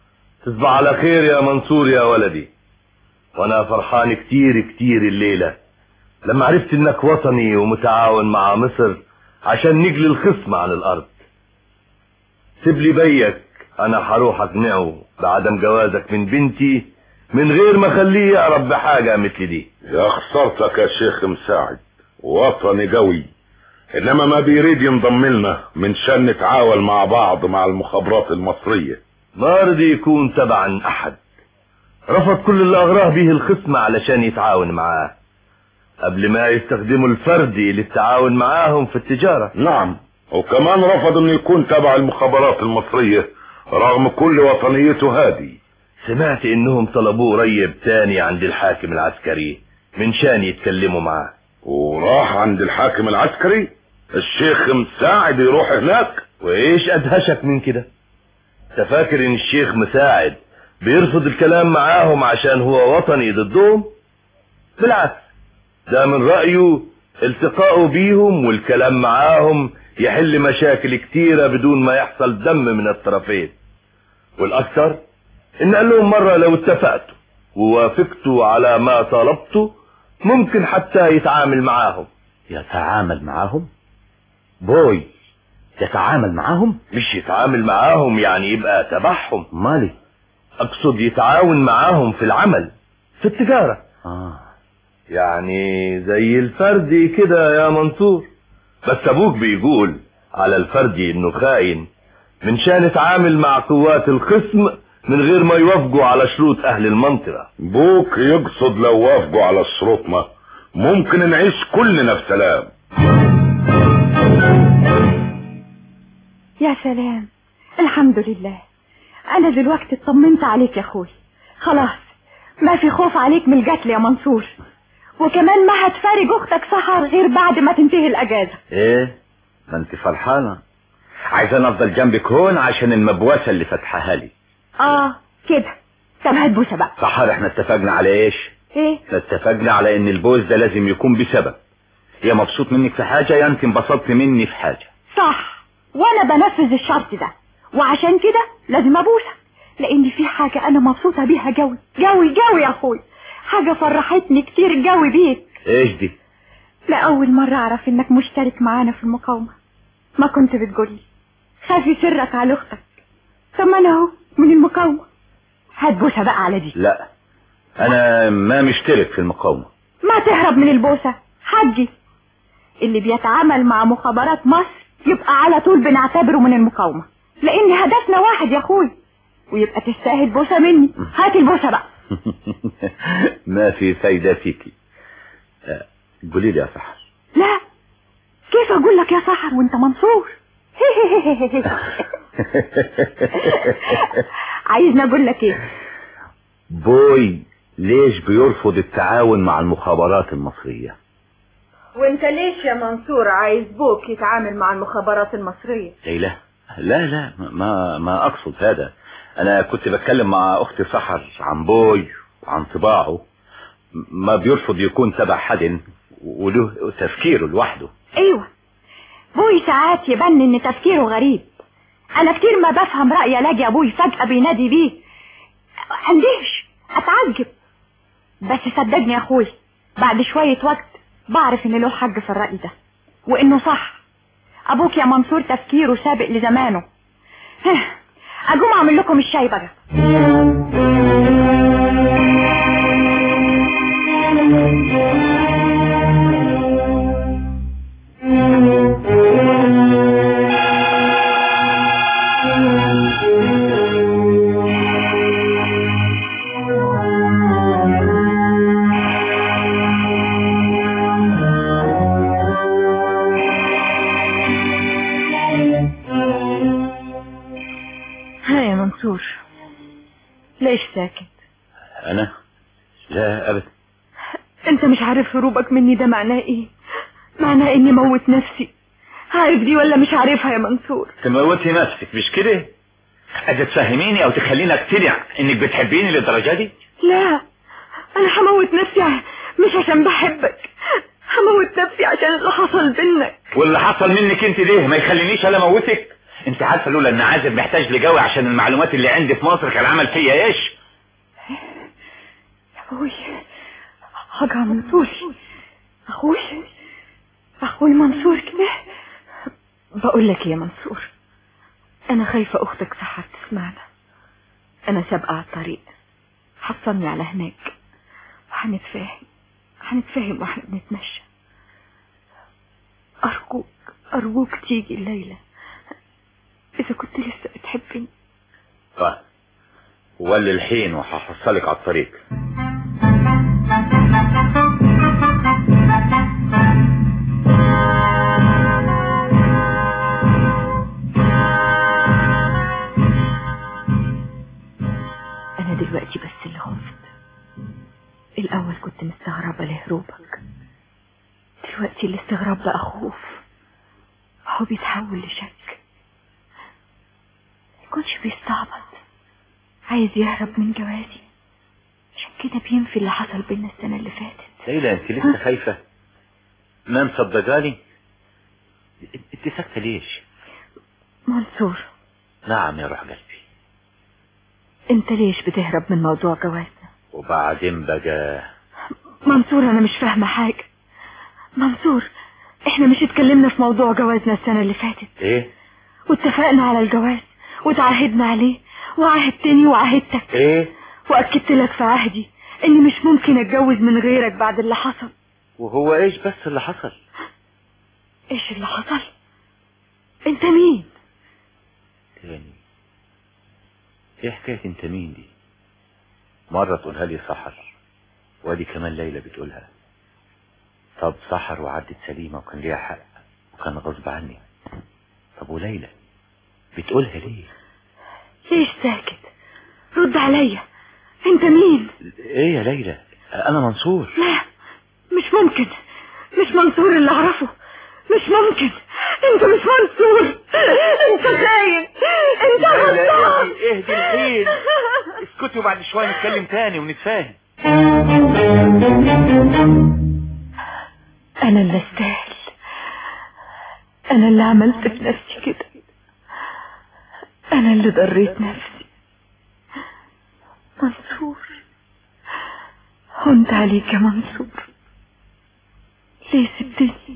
تصبح على خير يا منصور يا ولدي وانا فرحان كتير كتير الليلة لما عرفت انك وطني ومتعاون مع مصر عشان نجلي الخصم عن الارض سيب لي بيك انا هروح اقنعه بعدم جوازك من بنتي من غير ما اخليه يعرف بحاجة مثل دي يا خسارتك يا شيخ مساعد وطني قوي انما ما بيريد ينضم لنا من شان نتعاون مع بعض مع المخابرات المصرية ما رضي يكون تبعا احد رفض كل اللي اغراه به الخصم علشان يتعاون معاه قبل ما يستخدموا الفردي للتعاون معاهم في التجارة نعم وكمان رفض انه يكون تبع المخابرات المصرية رغم كل وطنيته هذه سمعت انهم طلبوه قريب تاني عند الحاكم العسكري من شان يتكلموا معاه وراح عند الحاكم العسكري الشيخ مساعد يروح هناك وايش ادهشك من كده انت فاكر ان الشيخ مساعد بيرفض الكلام معاهم عشان هو وطني ضدهم بالعكس ده من رأيه التقاؤه بيهم والكلام معاهم يحل مشاكل كتيرة بدون ما يحصل دم من الطرفين والاكثر ان قال لهم مرة لو اتفقتوا ووافقتوا على ما طلبته ممكن حتى يتعامل معاهم يتعامل معاهم بوي يتعامل معاهم مش يتعامل معاهم يعني يبقى تبعهم مالي اقصد يتعاون معاهم في العمل في التجارة آه. يعني زي الفردي كده يا منصور بس ابوك بيقول على الفردي انه خاين من شان يتعامل مع قوات الخصم من غير ما يوافقوا على شروط اهل المنطقة بوك يقصد لو وافقوا على شروطنا ممكن نعيش كلنا في سلام يا سلام الحمد لله انا دلوقتي اطمنت عليك يا اخوي خلاص ما في خوف عليك من القتل يا منصور وكمان ما هتفارق اختك سحر غير بعد ما تنتهي الاجازة ايه ما انت فرحانة عايزة افضل جنبك هون عشان المبوسة اللي فتحها لي اه كده طب هات بوسة بقى سحر احنا اتفقنا على ايش ايه احنا اتفقنا على ان البوس ده لازم يكون بسبب يا مبسوط منك في حاجة يا انت انبسطت مني في حاجة صح وانا بنفذ الشرط ده وعشان كده لازم ابوسك لان في حاجة انا مبسوطة بيها جوي جوي جوي يا اخوي حاجة فرحتني كتير جوي بيك ايش دي لأول مرة اعرف انك مشترك معانا في المقاومة ما كنت بتقولي خافي سرك على اختك طب ما انا اهو من المقاومة هات بوسة بقى على دي لا انا ما مشترك في المقاومة ما تهرب من البوسة حجي اللي بيتعامل مع مخابرات مصر يبقى على طول بنعتبره من المقاومة لان هدفنا واحد يا اخوي ويبقى تستاهل بوسة مني هات البوسة بقى ما في فايدة فيكي آه، قولي لي يا سحر لا كيف اقول لك يا سحر وانت منصور عايزني اقول لك ايه بوي ليش بيرفض التعاون مع المخابرات المصرية وانت ليش يا منصور عايز بوك يتعامل مع المخابرات المصرية ليلى لا لا ما ما اقصد هذا انا كنت بتكلم مع اختي سحر عن بوي وعن طباعه ما بيرفض يكون تبع حد وله تفكيره لوحده ايوه بوي ساعات يبان ان تفكيره غريب انا كتير ما بفهم رأي الاقي ابوي فجأة بينادي بيه اندهش اتعجب بس صدقني يا اخوي بعد شوية وقت بعرف ان له حق في الرأي ده وانه صح ابوك يا منصور تفكيره سابق لزمانه ها، اقوم اعمل لكم الشاي بقى ها يا منصور ليش ساكت انا لا ابدا انت مش عارف هروبك مني ده معناه ايه معناه اني موت نفسي عارف دي ولا مش عارفها يا منصور تموتي نفسك مش كده عايزة تفهميني او تخليني اقتنع انك بتحبيني للدرجة دي لا انا هموت نفسي ع- مش عشان بحبك هموت نفسي عشان اللي حصل بينك واللي حصل منك انت ليه ما يخلينيش انا اموتك انت عارفه لولا ان عازر محتاج لجوي عشان المعلومات اللي عندي في مصر كان عمل فيا ايش أبوي حاجة منصور أخوي أخوي منصور كده بقول لك يا منصور أنا خايفة أختك سحر تسمعنا أنا سابقة على الطريق حصلني على هناك وهنتفاهم هنتفاهم واحنا بنتمشى أرجوك أرجوك تيجي الليلة إذا كنت لسه بتحبني طيب ولي الحين وهحصلك على الطريق أنا دلوقتي بس اللي خفت الأول كنت مستغربة لهروبك دلوقتي الاستغراب بقى خوف هو بيتحول لشك يكونش بيستعبط عايز يهرب من جوازي عشان كده بينفي اللي حصل بينا السنة اللي فاتت ليلى انت لسه خايفة ما مصدقاني انت ساكتة ليش منصور نعم يا روح قلبي انت ليش بتهرب من موضوع جوازنا وبعدين بقى منصور انا مش فاهمة حاجة منصور احنا مش اتكلمنا في موضوع جوازنا السنة اللي فاتت ايه واتفقنا على الجواز وتعهدنا عليه وعهدتني وعهدتك ايه واكدت لك في عهدي اني مش ممكن اتجوز من غيرك بعد اللي حصل وهو ايش بس اللي حصل ايش اللي حصل انت مين تاني ايه حكاية انت مين دي مرة تقولها لي سحر وادي كمان ليلى بتقولها طب سحر وعدت سليمة وكان ليها حق وكان غصب عني طب وليلى بتقولها ليه ليش ساكت رد عليا انت مين ايه يا ليلى انا منصور لا مش ممكن مش منصور اللي اعرفه مش ممكن انت مش منصور انت خاين انت ليلى غلطان اهدي اهدي الحين اسكتي وبعد شوية نتكلم تاني ونتفاهم انا اللي استاهل انا اللي عملت في نفسي كده انا اللي ضريت نفسي منصور هنت عليك يا منصور ليه سبتني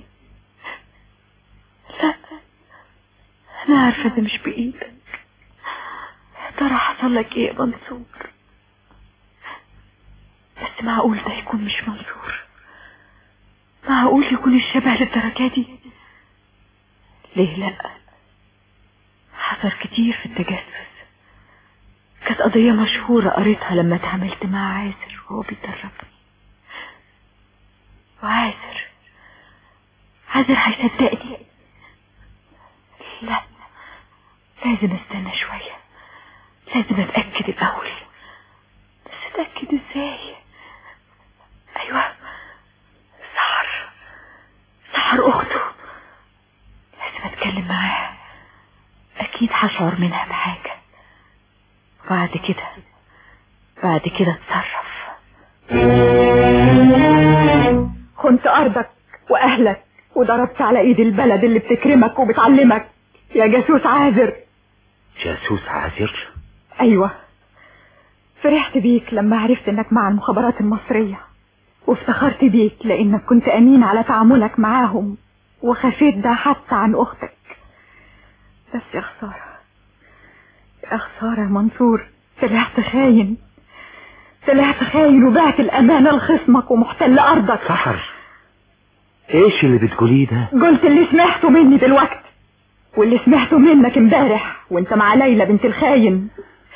لا انا عارفه ده مش بايدك يا ترى حصل لك ايه يا منصور بس معقول ده يكون مش منصور معقول يكون الشبه للدرجة دي ليه لا حصل كتير في التجسس كانت قضية مشهورة قريتها لما اتعاملت مع عازر وهو بيدربني وعازر عازر هيصدقني لا لازم استنى شوية لازم اتأكد الأول بس اتأكد ازاي ايوه سحر سحر اخته لازم اتكلم معاها اكيد هشعر منها بحاجة بعد كده بعد كده اتصرف خنت ارضك واهلك وضربت على ايد البلد اللي بتكرمك وبتعلمك يا جاسوس عازر جاسوس عازر ايوه فرحت بيك لما عرفت انك مع المخابرات المصرية وافتخرت بيك لانك كنت امين على تعاملك معاهم وخفيت ده حتى عن اختك بس يا خسارة يا خسارة يا منصور طلعت خاين طلعت خاين وبعت الامانة لخصمك ومحتل ارضك سحر ايش اللي بتقوليه ده قلت اللي سمعته مني دلوقتي واللي سمعته منك امبارح وانت مع ليلى بنت الخاين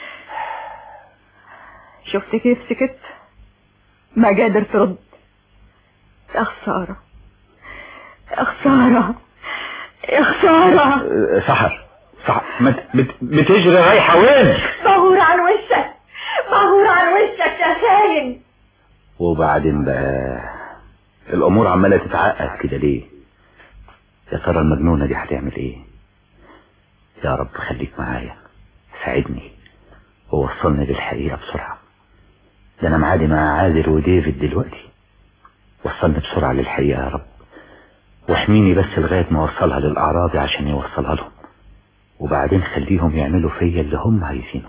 شفت كيف سكت ما قادر ترد يا خسارة يا خسارة يا خسارة سحر سحر بت- بت- بتجري رايحة وين مغور عن وشك مغور عن وشك يا خاين وبعدين بقى الامور عمالة تتعقد كده ليه يا ترى المجنونة دي هتعمل ايه يا رب خليك معايا ساعدني ووصلني للحقيقة بسرعة ده انا معادي مع عادل وديفيد دلوقتي وصلني بسرعة للحقيقة يا رب واحميني بس لغاية ما اوصلها للاعراضي عشان يوصلها لهم وبعدين خليهم يعملوا فيا اللي هم عايزينه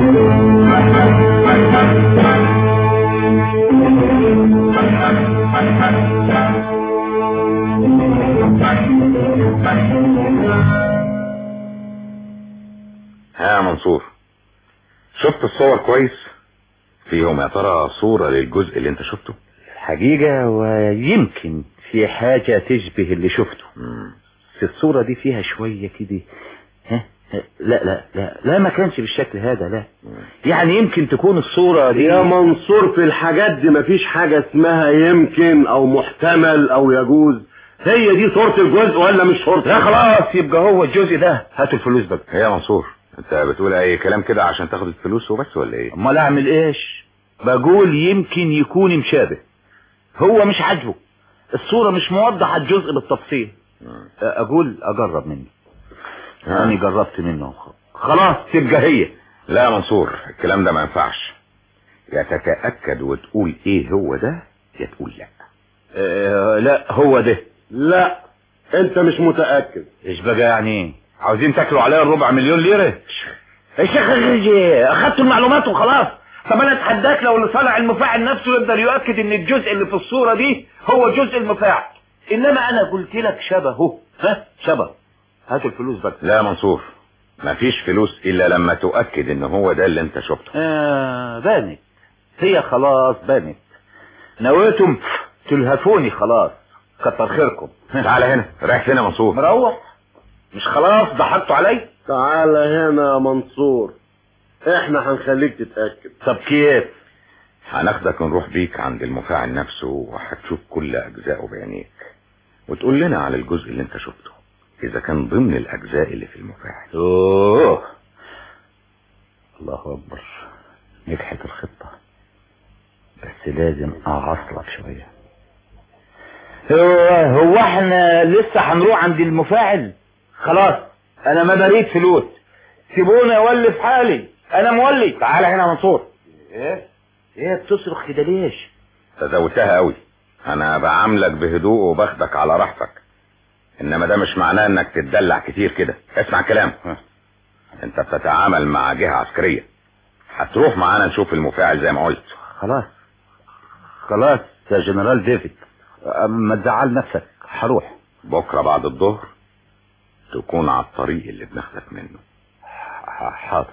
ها يا منصور شفت الصور كويس فيهم يا ترى صورة للجزء اللي انت شفته الحقيقة ويمكن في حاجة تشبه اللي شفته مم. في الصورة دي فيها شوية كده ها ها، لا لا لا لا ما كانش بالشكل هذا لا يعني يمكن تكون الصورة دي يا منصور في الحاجات دي مفيش حاجة اسمها يمكن او محتمل او يجوز هي دي صورة الجزء ولا مش صورة لا خلاص يبقى هو الجزء ده هاتوا الفلوس بقى ايه يا منصور انت بتقول اي كلام كده عشان تاخد الفلوس وبس ولا ايه امال اعمل ايش بقول يمكن يكون مشابه هو مش عاجبه الصورة مش موضحة الجزء بالتفصيل اقول اجرب منه ها. انا جربت منه خلاص تبقى هي لا يا منصور الكلام ده ما ينفعش يا تتأكد وتقول ايه هو ده يا تقول لا اه لا هو ده لا انت مش متأكد ايش بقى يعني ايه عاوزين تاكلوا عليا الربع مليون ليرة يا شيخ الرجي اخدت المعلومات وخلاص طب انا اتحداك لو اللي طالع المفاعل نفسه يقدر يؤكد ان الجزء اللي في الصورة دي هو جزء المفاعل انما انا قلت لك شبهه ها شبه هاتوا الفلوس بقى لا يا منصور مفيش فلوس الا لما تؤكد ان هو ده اللي انت شفته آه بانت هي خلاص بانت نويتم تلهفوني خلاص كتر خيركم تعالى هنا رايح فين يا منصور مروح مش خلاص ضحكتوا علي تعالى هنا يا منصور احنا هنخليك تتأكد طب كيف هناخدك ونروح بيك عند المفاعل نفسه وهتشوف كل اجزائه بعينيك وتقول لنا على الجزء اللي انت شفته اذا كان ضمن الاجزاء اللي في المفاعل اوه الله اكبر نجحت الخطة بس لازم اعصلك شوية هو هو احنا لسه هنروح عند المفاعل خلاص انا ما بريد فلوس سيبوني اولف حالي انا مولي تعالى هنا يا منصور ايه ايه بتصرخ كده ليش تزودتها قوي انا بعاملك بهدوء وباخدك على راحتك انما ده مش معناه انك تتدلع كتير كده اسمع كلام انت بتتعامل مع جهة عسكرية هتروح معانا نشوف المفاعل زي ما قلت خلاص خلاص يا جنرال ديفيد ما تزعل نفسك هروح بكرة بعد الظهر تكون على الطريق اللي بناخدك منه حاضر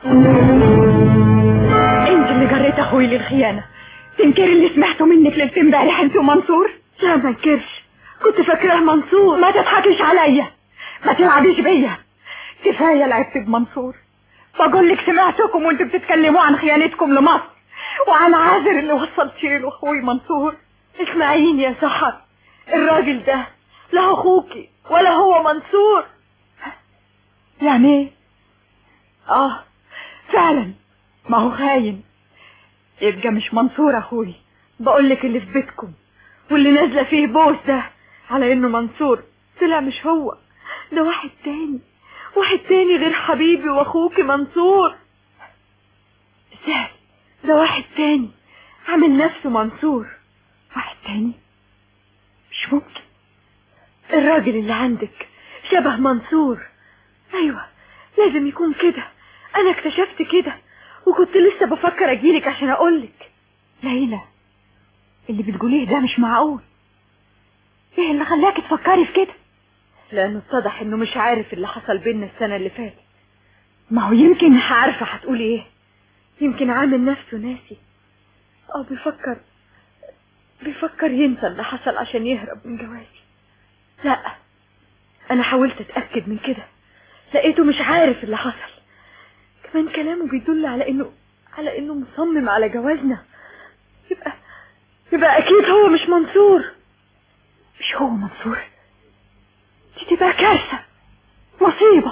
انت اللي جريت اخوي للخيانة تنكري اللي سمعته منك ليلة امبارح انت ومنصور لا ما انكرش كنت فاكراه منصور ما تضحكيش عليا ما تلعبيش بيا كفاية لعبت بمنصور بقول لك سمعتكم وانتوا بتتكلموا عن خيانتكم لمصر وعن عازر اللي وصلت له اخوي منصور اسمعيني يا سحر الراجل ده لا اخوكي ولا هو منصور يعني ايه اه فعلا ما هو خاين يبقى مش منصور اخوي بقول لك اللي في بيتكم واللي نازله فيه بوس ده على انه منصور طلع مش هو ده واحد تاني واحد تاني غير حبيبي واخوكي منصور ازاي ده واحد تاني عامل نفسه منصور واحد تاني مش ممكن الراجل اللي عندك شبه منصور ايوه لازم يكون كده انا اكتشفت كده وكنت لسه بفكر اجيلك عشان اقولك ليلى اللي بتقوليه ده مش معقول ايه اللي خلاك تفكري في كده لانه اتضح انه مش عارف اللي حصل بينا السنة اللي فاتت ما هو يمكن مش عارفة هتقولي ايه يمكن عامل نفسه ناسي او بيفكر بيفكر ينسى اللي حصل عشان يهرب من جوازي لا انا حاولت اتأكد من كده لقيته مش عارف اللي حصل كمان كلامه بيدل على انه على انه مصمم على جوازنا يبقى يبقى اكيد هو مش منصور مش هو منصور دي تبقى كارثة مصيبة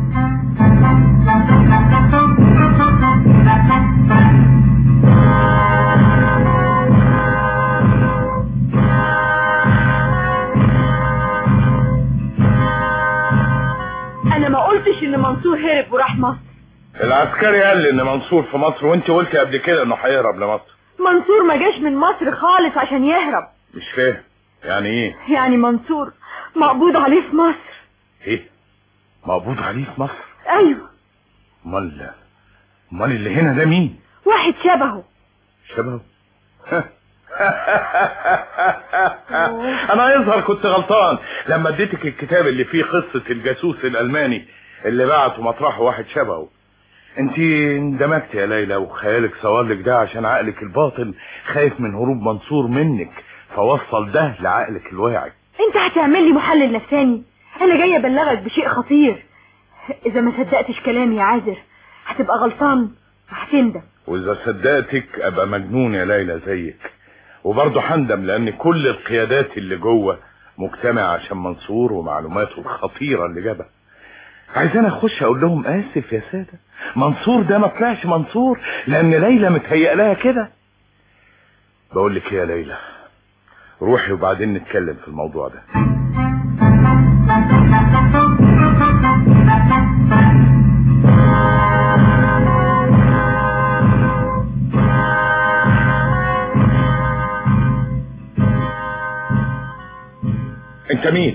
انا ما قلتش ان منصور هرب وراح مصر العسكري قال لي ان منصور في مصر وانت قلتي قبل كده انه هيهرب لمصر منصور ما جاش من مصر خالص عشان يهرب مش فاهم يعني ايه يعني منصور مقبوض عليه في مصر ايه مقبوض عليه في مصر ايوه امال امال اللي هنا ده مين واحد شبهه شبهه انا يظهر كنت غلطان لما اديتك الكتاب اللي فيه قصة الجاسوس الالماني اللي بعته مطرحه واحد شبهه انت اندمجت يا ليلى وخيالك صورلك ده عشان عقلك الباطن خايف من هروب منصور منك فوصل ده لعقلك الواعي انت هتعمل لي محلل نفساني انا جاي ابلغك بشيء خطير اذا ما صدقتش كلامي يا عازر هتبقى غلطان وهتندم واذا صدقتك ابقى مجنون يا ليلى زيك وبرضه هندم لان كل القيادات اللي جوه مجتمع عشان منصور ومعلوماته الخطيرة اللي جابها عايزين اخش اقول لهم اسف يا سادة منصور ده ما طلعش منصور لان ليلى متهيأ لها كده بقول لك إيه يا ليلى روحي وبعدين نتكلم في الموضوع ده انت مين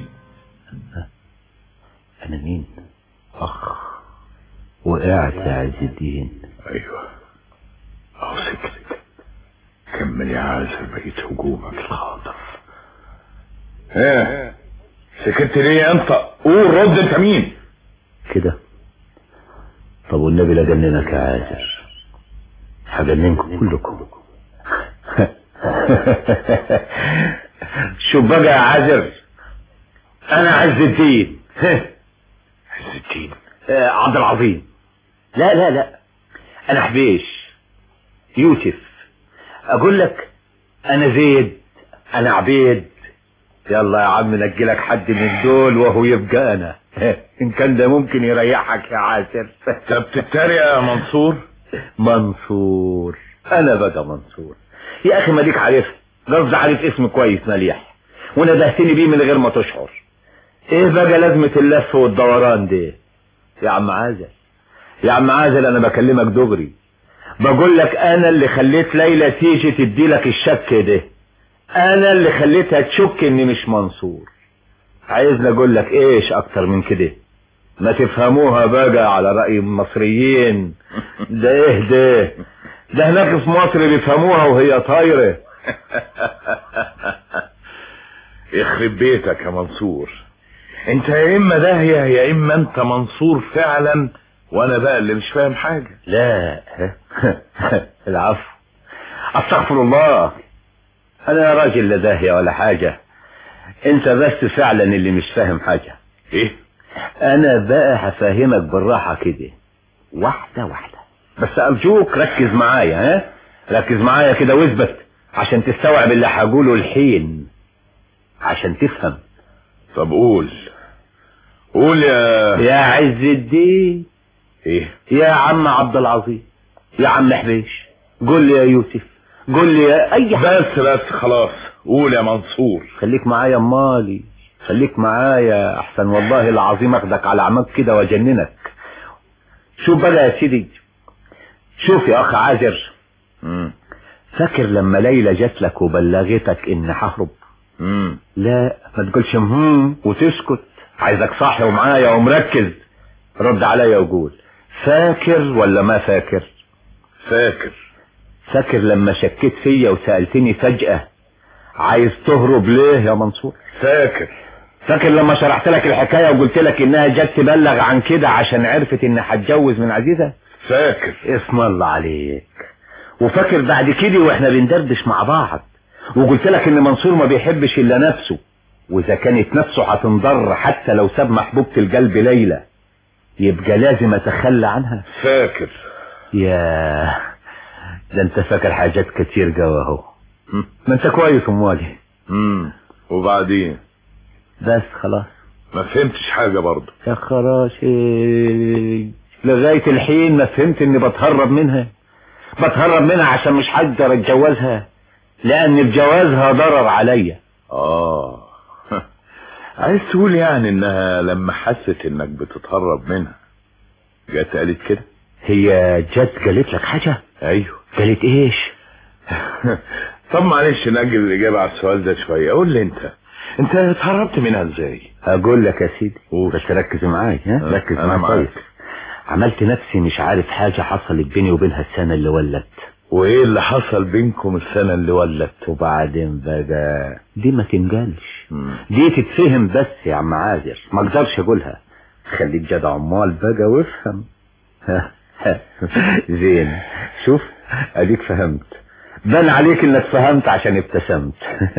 انا مين اخ وقعت يا عز الدين ايوه اهو سكتك كمل يا عازر بقيت هجومك الخاطف ايه سكت ليه يا انت قول رد انت مين كده طب والنبي لا جننك يا عازر هجننكم كلكم شوف بقى يا عازر انا عز الدين عز الدين آه، عبد العظيم لا لا لا انا حبيش يوسف اقول لك انا زيد انا عبيد يلا يا عم نجلك حد من دول وهو يبقى انا ان كان ده ممكن يريحك يا عاسر انت بتتريق يا منصور منصور انا بقى منصور يا اخي ماليك عارف قصدي عارف اسم كويس مليح وندهتني بيه من غير ما تشعر ايه بقى لازمة اللف والدوران دي يا عم عازل يا عم عازل انا بكلمك دغري بقول لك انا اللي خليت ليلى تيجي تدي لك الشك ده انا اللي خليتها تشك اني مش منصور عايزني اقول لك ايش اكتر من كده ما تفهموها بقى على رأي المصريين ده ايه ده ده هناك في مصر بيفهموها وهي طايرة يخرب بيتك يا منصور انت يا اما داهية يا اما انت منصور فعلا وانا بقى اللي مش فاهم حاجة لا العفو استغفر الله انا يا راجل لا داهية ولا حاجة انت بس فعلا اللي مش فاهم حاجة ايه انا بقى هفهمك بالراحة كده واحدة واحدة بس ارجوك ركز معايا ها ركز معايا كده واثبت عشان تستوعب اللي هقوله الحين عشان تفهم طب قول قول يا يا عز الدين ايه يا عم عبد العظيم يا عم حبيش قول لي يا يوسف قول لي يا اي حاجة بس بس خلاص قول يا منصور خليك معايا مالي خليك معايا احسن والله العظيم اخدك على عمك كده واجننك شوف بقى يا سيدي شوف يا اخ عازر مم. فاكر لما ليلى جات لك وبلغتك ان ههرب مم. لا ما تقولش مهم وتسكت عايزك صاحي ومعايا ومركز رد عليا وقول فاكر ولا ما فاكر فاكر فاكر لما شكيت فيا وسألتني فجأة عايز تهرب ليه يا منصور فاكر فاكر لما شرحت لك الحكاية وقلت لك انها جت تبلغ عن كده عشان عرفت ان هتجوز من عزيزة فاكر اسم الله عليك وفاكر بعد كده واحنا بندردش مع بعض وقلت لك ان منصور ما بيحبش الا نفسه واذا كانت نفسه هتنضر حتى لو ساب محبوبة القلب ليلى يبقى لازم اتخلى عنها فاكر يا ده انت فاكر حاجات كتير جوا اهو ما انت كويس امالي مم. وبعدين بس خلاص ما فهمتش حاجة برضه يا خراشي لغاية الحين ما فهمت اني بتهرب منها بتهرب منها عشان مش هقدر اتجوزها لان بجوازها ضرر عليا اه عايز تقول يعني انها لما حست انك بتتهرب منها جت قالت كده هي جت قالت لك حاجة ايوه قالت ايش طب معلش نأجل الإجابة على السؤال ده شوية قول لي أنت أنت اتهربت منها إزاي؟ اقول لك يا سيدي قول. بس ركز معايا ها أه، ركز أنا معايا معاك. كويس عملت نفسي مش عارف حاجة حصلت بيني وبينها السنة اللي ولت وايه اللي حصل بينكم السنة اللي ولت وبعدين بقى دي ما تنجلش دي تتفهم بس يا عم عازر ما اقدرش اقولها خليك جدع عمال بقى وافهم زين شوف اديك فهمت بان عليك انك فهمت عشان ابتسمت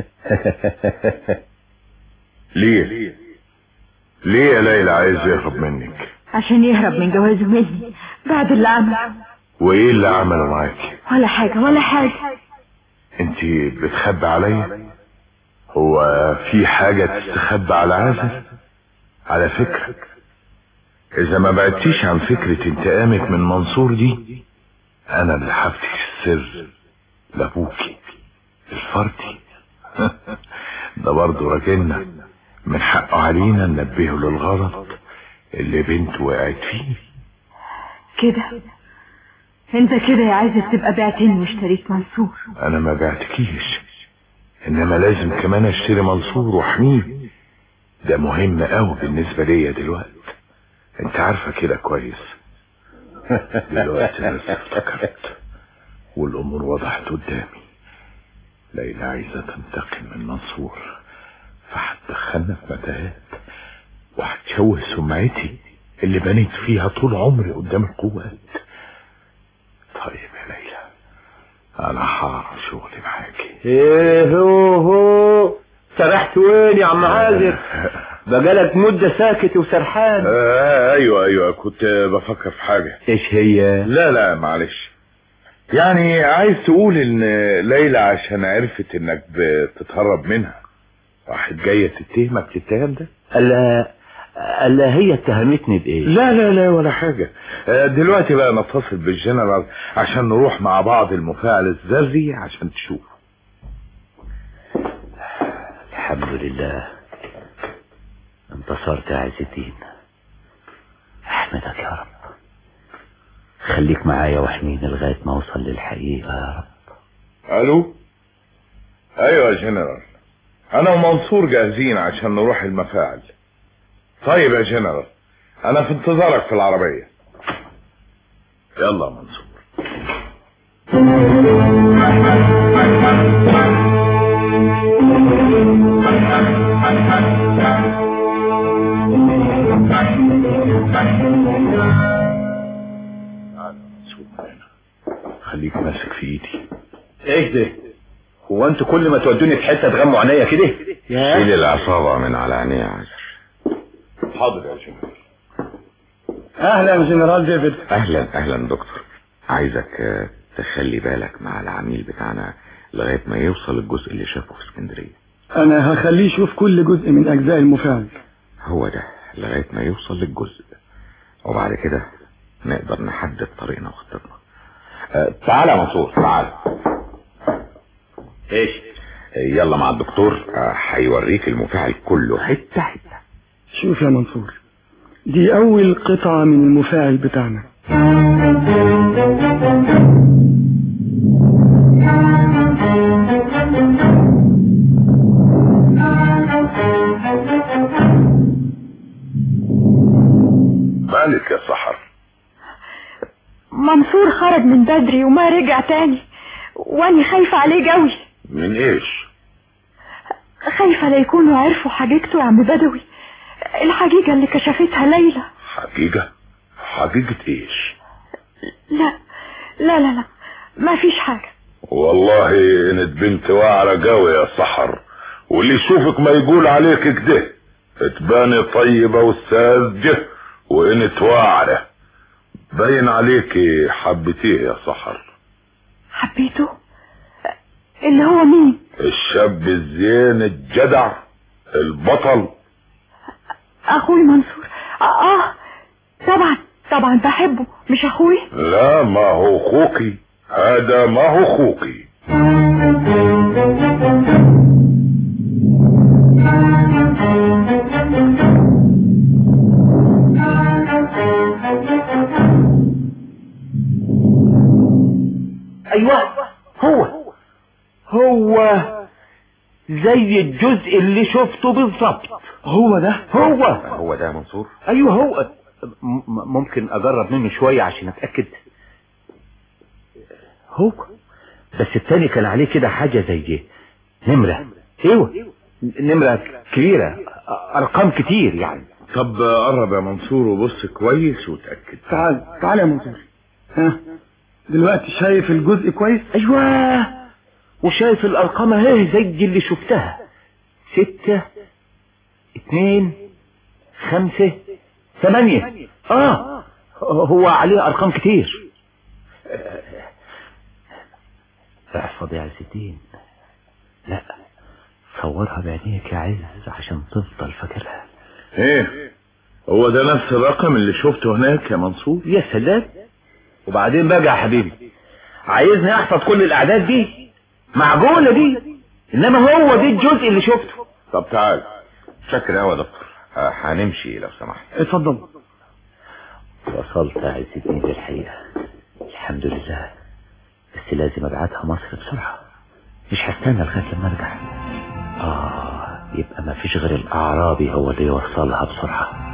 ليه ليه يا ليلى عايز يهرب منك عشان يهرب من جوازه مني بعد اللي عمله وايه اللي عمله معاكي ولا حاجة ولا حاجة انت بتخبي عليا هو في حاجة تستخبى على عازل على فكرة اذا ما بعدتيش عن فكرة انتقامك من منصور دي انا اللي هفتش السر لابوكي الفردي ده برضه راجلنا من حقه علينا ننبهه للغلط اللي بنته وقعت فيه كده انت كده يا عايز تبقى بعتني واشتريت منصور انا ما بعتكيش انما لازم كمان اشتري منصور واحميه ده مهم قوي بالنسبة ليا دلوقتي انت عارفة كده كويس دلوقتي بس افتكرت والامور وضحت قدامي ليلى عايزة تنتقم من منصور فهتدخلنا في متاهات وهتشوه سمعتي اللي بنيت فيها طول عمري قدام القوات طيب يا ليلى انا هعرف شغلي معاكي ايه هو هو سرحت وين يا عم عازر بقالك مدة ساكت وسرحان آه ايوه ايوه كنت بفكر في حاجة ايش هي لا لا معلش يعني عايز تقول ان ليلى عشان عرفت انك بتتهرب منها راحت جاية تتهمك الاتهام ده الا الا هي اتهمتني بايه لا لا لا ولا حاجة آه، دلوقتي بقى نتصل بالجنرال عشان نروح مع بعض المفاعل الذري عشان تشوف الحمد لله انتصرت يا عز الدين احمدك يا رب خليك معايا واحميني لغاية ما اوصل للحقيقة يا رب الو ايوه يا جنرال انا ومنصور جاهزين عشان نروح المفاعل طيب يا جنرال انا في انتظارك في العربية يلا يا منصور تعال يا منصور معانا. خليك ماسك في ايدي ايش ده هو انتوا كل ما تودوني في حتة تغموا عينيا كده شيل العصابة من على عينيه يا عازر حاضر يا جنرال اهلا جنرال ديفيد اهلا اهلا دكتور عايزك آه، تخلي بالك مع العميل بتاعنا لغاية ما يوصل الجزء اللي شافه في اسكندرية انا هخليه يشوف كل جزء من اجزاء المفاعل هو ده لغاية ما يوصل للجزء وبعد كده نقدر نحدد طريقنا وخطتنا آه، تعال يا منصور تعال ايش يلا مع الدكتور آه، هيوريك المفاعل كله حتة حتة شوف يا منصور دي اول قطعة من المفاعل بتاعنا مالك يا سحر منصور خرج من بدري وما رجع تاني واني خايفة عليه قوي من ايش خايفة لا يكونوا عرفوا حقيقته يا عم بدوي الحقيقة اللي كشفتها ليلى حقيقة حقيقة ايش لا لا لا لا ما فيش حاجة والله انت بنت واعرة قوي يا سحر واللي يشوفك ما يقول عليك كده تباني طيبة وساذجة وانت واعرة باين عليكي حبتيه يا سحر حبيته اللي هو مين الشاب الزين الجدع البطل اخوي منصور اه, آه. طبعا طبعا بحبه مش اخوي لا ما هو اخوكي هذا ما هو اخوكي ايوه هو هو زي الجزء اللي شفته بالظبط هو ده هو هو ده يا منصور ايوه هو م- ممكن اجرب منه شوية عشان اتأكد هو بس التاني كان عليه كده حاجة زي نمرة ايوه نمرة كبيرة ارقام كتير يعني طب قرب يا منصور وبص كويس وتأكد تعال تعال يا منصور ها دلوقتي شايف الجزء كويس ايوه وشايف الارقام اهي زي اللي شفتها ستة اتنين خمسة ثمانية اه هو عليه ارقام كتير احفظ يا عز الدين لا صورها بعينيك يا عز عشان تفضل فاكرها ايه هو ده نفس الرقم اللي شفته هناك يا منصور يا سلام وبعدين بقى يا حبيبي عايزني احفظ كل الاعداد دي معقولة دي انما هو دي الجزء اللي شفته طب تعال شكر قوي يا دكتور آه، هنمشي لو سمحت اتفضل وصلت يا عز الدين للحقيقة الحمد لله بس لازم ابعتها مصر بسرعة مش هستنى لغاية لما ارجع اه يبقى ما فيش غير الاعرابي هو اللي يوصلها بسرعة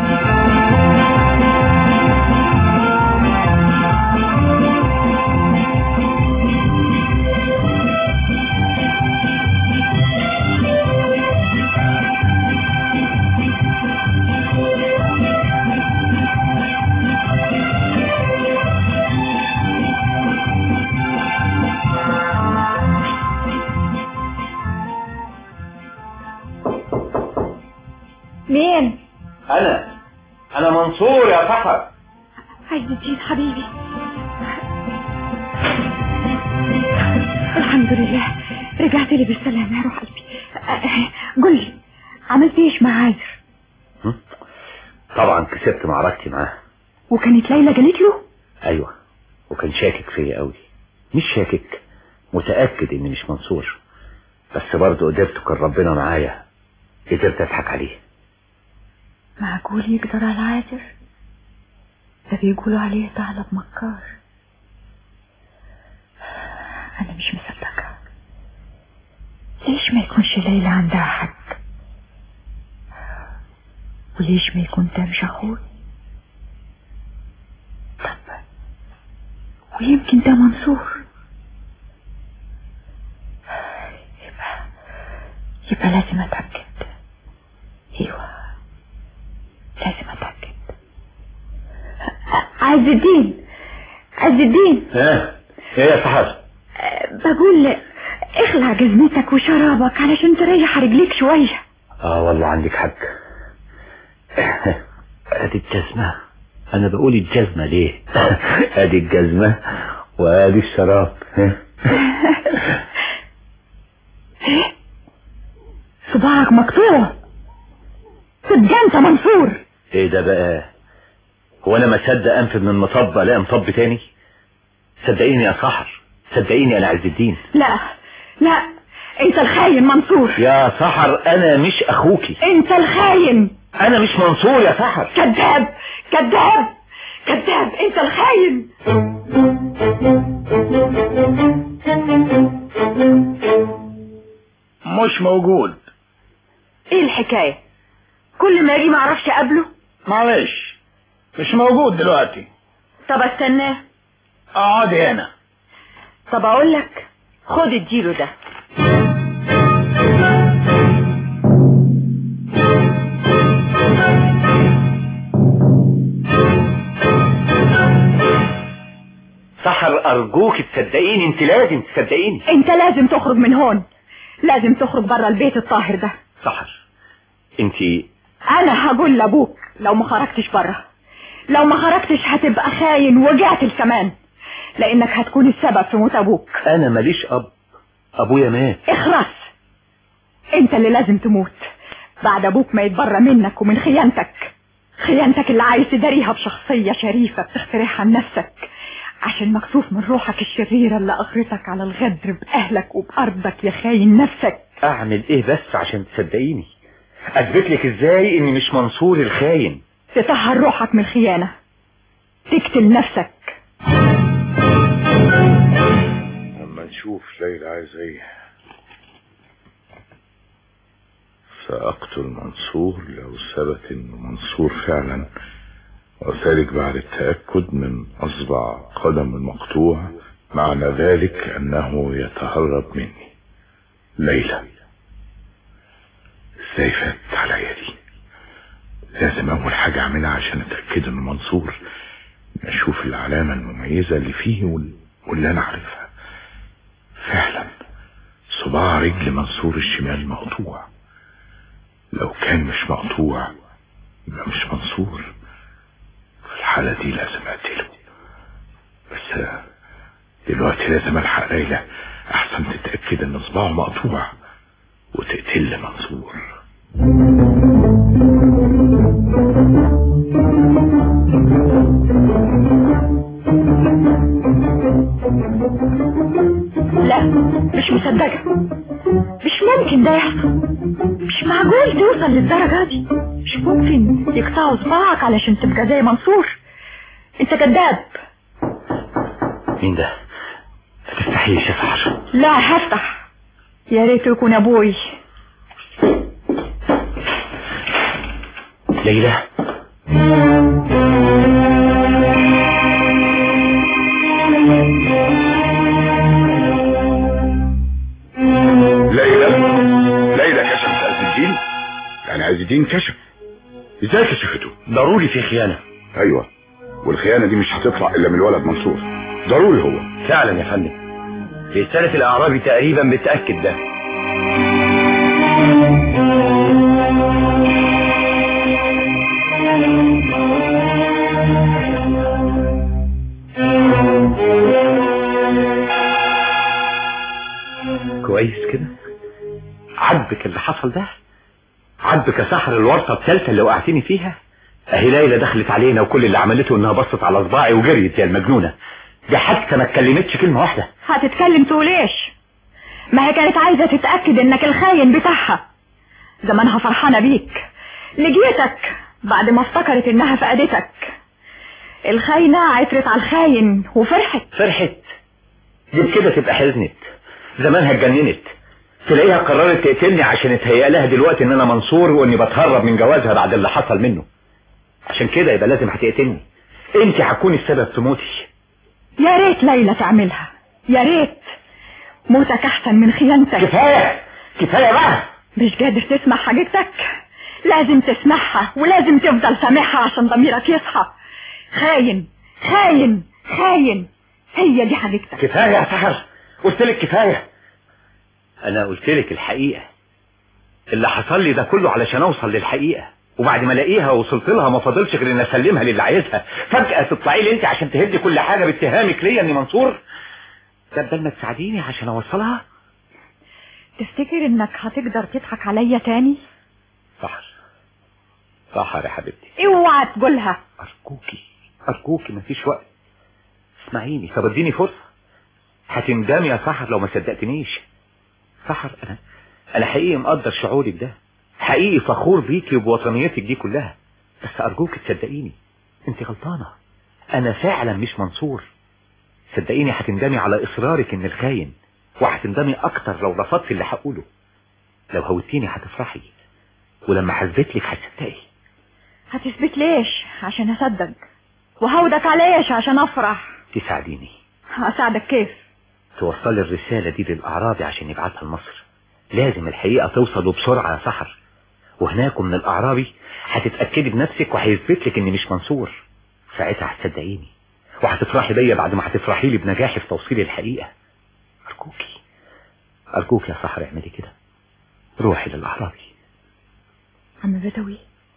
مين انا انا منصور يا فخر عز الدين حبيبي الحمد لله رجعت لي بالسلامة يا روح قلبي أه، قل لي عملت ايش مع عازر طبعا كسبت معركتي معاه وكانت ليلى قالت له ايوه وكان شاكك فيا قوي مش شاكك متأكد اني مش منصور بس برضه قدرت كان ربنا معايا قدرت اضحك عليه معقول يقدر على عازر ده بيقولوا عليه ثعلب مكار انا مش مصدقة ليش ما يكونش ليلى عندها حق وليش ما يكون ده مش اخوي طب ويمكن ده منصور يبقى يبقى لازم اتأكد ايوه لازم اتأكد عز الدين عز الدين ها ايه يا سحر أه، بقول اخلع جزمتك وشرابك علشان تريح رجليك شوية اه والله عندك حق ادي الجزمة انا بقول الجزمة ليه ادي الجزمة وادي الشراب ها؟ صباعك مقطوع تبقى انت منصور ايه ده بقى هو انا ما صدق انفذ من مطب الاقي مطب تاني صدقيني يا سحر صدقيني انا عز الدين لا لا انت الخاين منصور يا سحر انا مش اخوكي انت الخاين انا مش منصور يا سحر كذاب كذاب كذاب انت الخاين مش موجود ايه الحكاية كل ما اجي ما اعرفش اقابله معلش مش موجود دلوقتي طب استناه اقعدي هنا طب اقول لك خد اديله ده سحر ارجوك تصدقيني انت لازم تصدقيني انت لازم تخرج من هون لازم تخرج بره البيت الطاهر ده سحر انت انا هقول لابوك لو ما خرجتش بره لو ما خرجتش هتبقى خاين وجعتل كمان لانك هتكون السبب في موت ابوك انا ماليش اب ابويا مات اخرس انت اللي لازم تموت بعد ابوك ما يتبرى منك ومن خيانتك خيانتك اللي عايز تداريها بشخصية شريفة بتخترعها لنفسك عشان مكسوف من روحك الشريرة اللي اغرتك على الغدر باهلك وبارضك يا خاين نفسك اعمل ايه بس عشان تصدقيني اثبت لك ازاي اني مش منصور الخاين تطهر روحك من الخيانة تقتل نفسك لما نشوف ليلى عايز ايه سأقتل منصور لو ثبت انه منصور فعلا وذلك بعد التأكد من أصبع قدم المقطوع معنى ذلك أنه يتهرب مني ليلى ازاي فاتت عليا دي لازم أول حاجة أعملها عشان أتأكد إنه منصور أشوف العلامة المميزة اللي فيه وال- واللي أنا عارفها فعلا صباع رجل منصور الشمال مقطوع لو كان مش مقطوع يبقى مش منصور في الحالة دي لازم أقتله بس آه، دلوقتي لازم ألحق ليلى أحسن تتأكد إن صباعه مقطوع وتقتل منصور لا مش مصدقة مش ممكن ده يحصل مش معقول توصل للدرجة دي مش ممكن يقطعوا صباعك علشان تبقى زي منصور انت كذاب مين ده تستحيش يا سحر لا هفتح يا ريت يكون ابوي ليلى ليلى ليلى كشفت عز الدين يعني عز الدين كشف ازاي كشفته ضروري في خيانة ايوه والخيانه دي مش هتطلع الا من الولد منصور ضروري هو فعلا يا فندم رسالة الأعرابي تقريبا بتأكد ده كويس كده عجبك اللي حصل ده عجبك يا سحر الورطة الثالثة اللي وقعتني فيها اهي ليلى دخلت علينا وكل اللي عملته انها بصت على صباعي وجريت يا المجنونة دي حتى ما اتكلمتش كلمة واحدة هتتكلم تقول ايش ما هي كانت عايزة تتأكد انك الخاين بتاعها زمانها فرحانة بيك لقيتك بعد ما افتكرت انها فقدتك الخاينة عترت على الخاين وفرحت فرحت دي كده تبقى حزنت زمانها اتجننت تلاقيها قررت تقتلني عشان اتهيأ لها دلوقتي ان انا منصور واني بتهرب من جوازها بعد اللي حصل منه عشان كده يبقى لازم هتقتلني انت هتكوني السبب في موتي يا ريت ليلى تعملها يا ريت موتك احسن من خيانتك كفاية كفاية بقى مش قادر تسمع حاجتك لازم تسمعها ولازم تفضل سامعها عشان ضميرك يصحى خاين خاين خاين هي دي حاجتك كفاية يا سحر قلت لك كفاية انا قلت لك الحقيقة اللي حصل لي ده كله علشان اوصل للحقيقة وبعد ما الاقيها ووصلت لها ما فاضلش غير ان اسلمها للي عايزها فجأة تطلعي لي انت عشان تهدي كل حاجة باتهامك ليا اني منصور ده بدل ما تساعديني عشان اوصلها تفتكر انك هتقدر تضحك عليا تاني سحر سحر يا حبيبتي اوعى تقولها ارجوكي ارجوكي مفيش وقت اسمعيني طب اديني فرصة هتندمي يا سحر لو ما صدقتنيش سحر انا انا حقيقي مقدر شعورك ده حقيقي فخور بيكي وبوطنيتك دي كلها بس ارجوك تصدقيني انت غلطانة انا فعلا مش منصور صدقيني هتندمي على اصرارك ان الخاين وهتندمي اكتر لو رفضت اللي هقوله لو هوتيني هتفرحي ولما حثبت لك هتصدقي هتثبت ليش عشان اصدق وهودك على ايش عشان افرح تساعديني اساعدك كيف توصلي الرسالة دي للأعرابي عشان يبعتها لمصر لازم الحقيقة توصل وبسرعة يا سحر وهناك من الأعرابي هتتأكدي بنفسك وهيثبت لك إني مش منصور ساعتها هتصدقيني وهتفرحي بيا بعد ما هتفرحي لي بنجاحي في توصيل الحقيقة أرجوكي أرجوك يا سحر اعملي كده روحي للأعرابي عم بدوي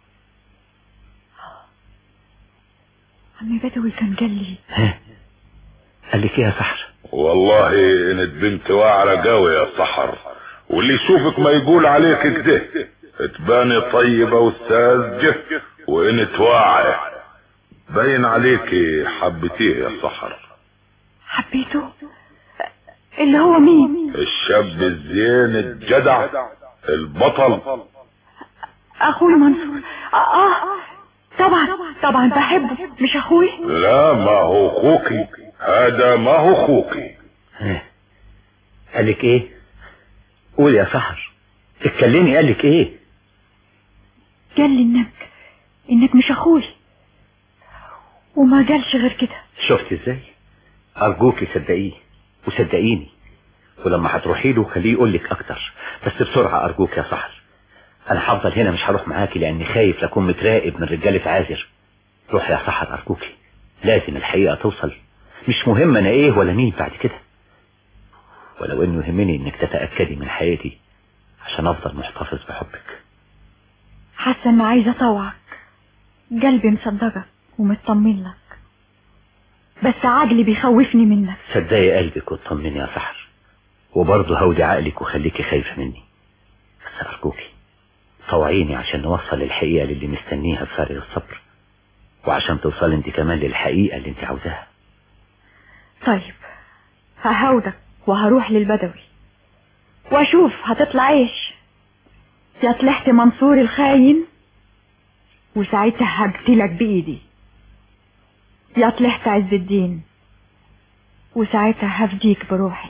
عم بدوي كان قال لي ها قال لك ايه يا سحر والله انت بنت واعرة قوي يا سحر واللي يشوفك ما يقول عليك كده تباني طيبة وساذجة وانت واعية باين عليك حبتيه يا سحر حبيته اللي هو مين الشاب الزين الجدع البطل اخوي منصور اه آه. طبعا طبعا بحبه مش اخوي لا ما هو اخوكي هذا ما هو اخوكي ها قال لك ايه قول يا سحر اتكلمي قال لك ايه قال لي انك انك مش اخوي وما قالش غير كده شفت ازاي ارجوك صدقيه وصدقيني ولما هتروحي له خليه يقول لك اكتر بس بسرعه ارجوك يا سحر انا هفضل هنا مش هروح معاكي لاني خايف لاكون متراقب من رجاله عازر روح يا سحر ارجوكي لازم الحقيقه توصل مش مهم انا ايه ولا مين بعد كده ولو انه يهمني انك تتاكدي من حياتي عشان افضل محتفظ بحبك حاسة اني عايزة اطوعك قلبي مصدقك ومطمن لك بس عقلي بيخوفني منك صدقي قلبك واطمني يا سحر وبرضه هودي عقلك وخليكي خايفة مني بس أرجوكي طوعيني عشان نوصل الحقيقة للي مستنيها بفارغ الصبر وعشان توصل انت كمان للحقيقة اللي انت عاوزاها طيب ههودك وهروح للبدوي واشوف هتطلع ايش يا طلعت منصور الخاين وساعتها هقتلك بايدي يا طلعت عز الدين وساعتها هفديك بروحي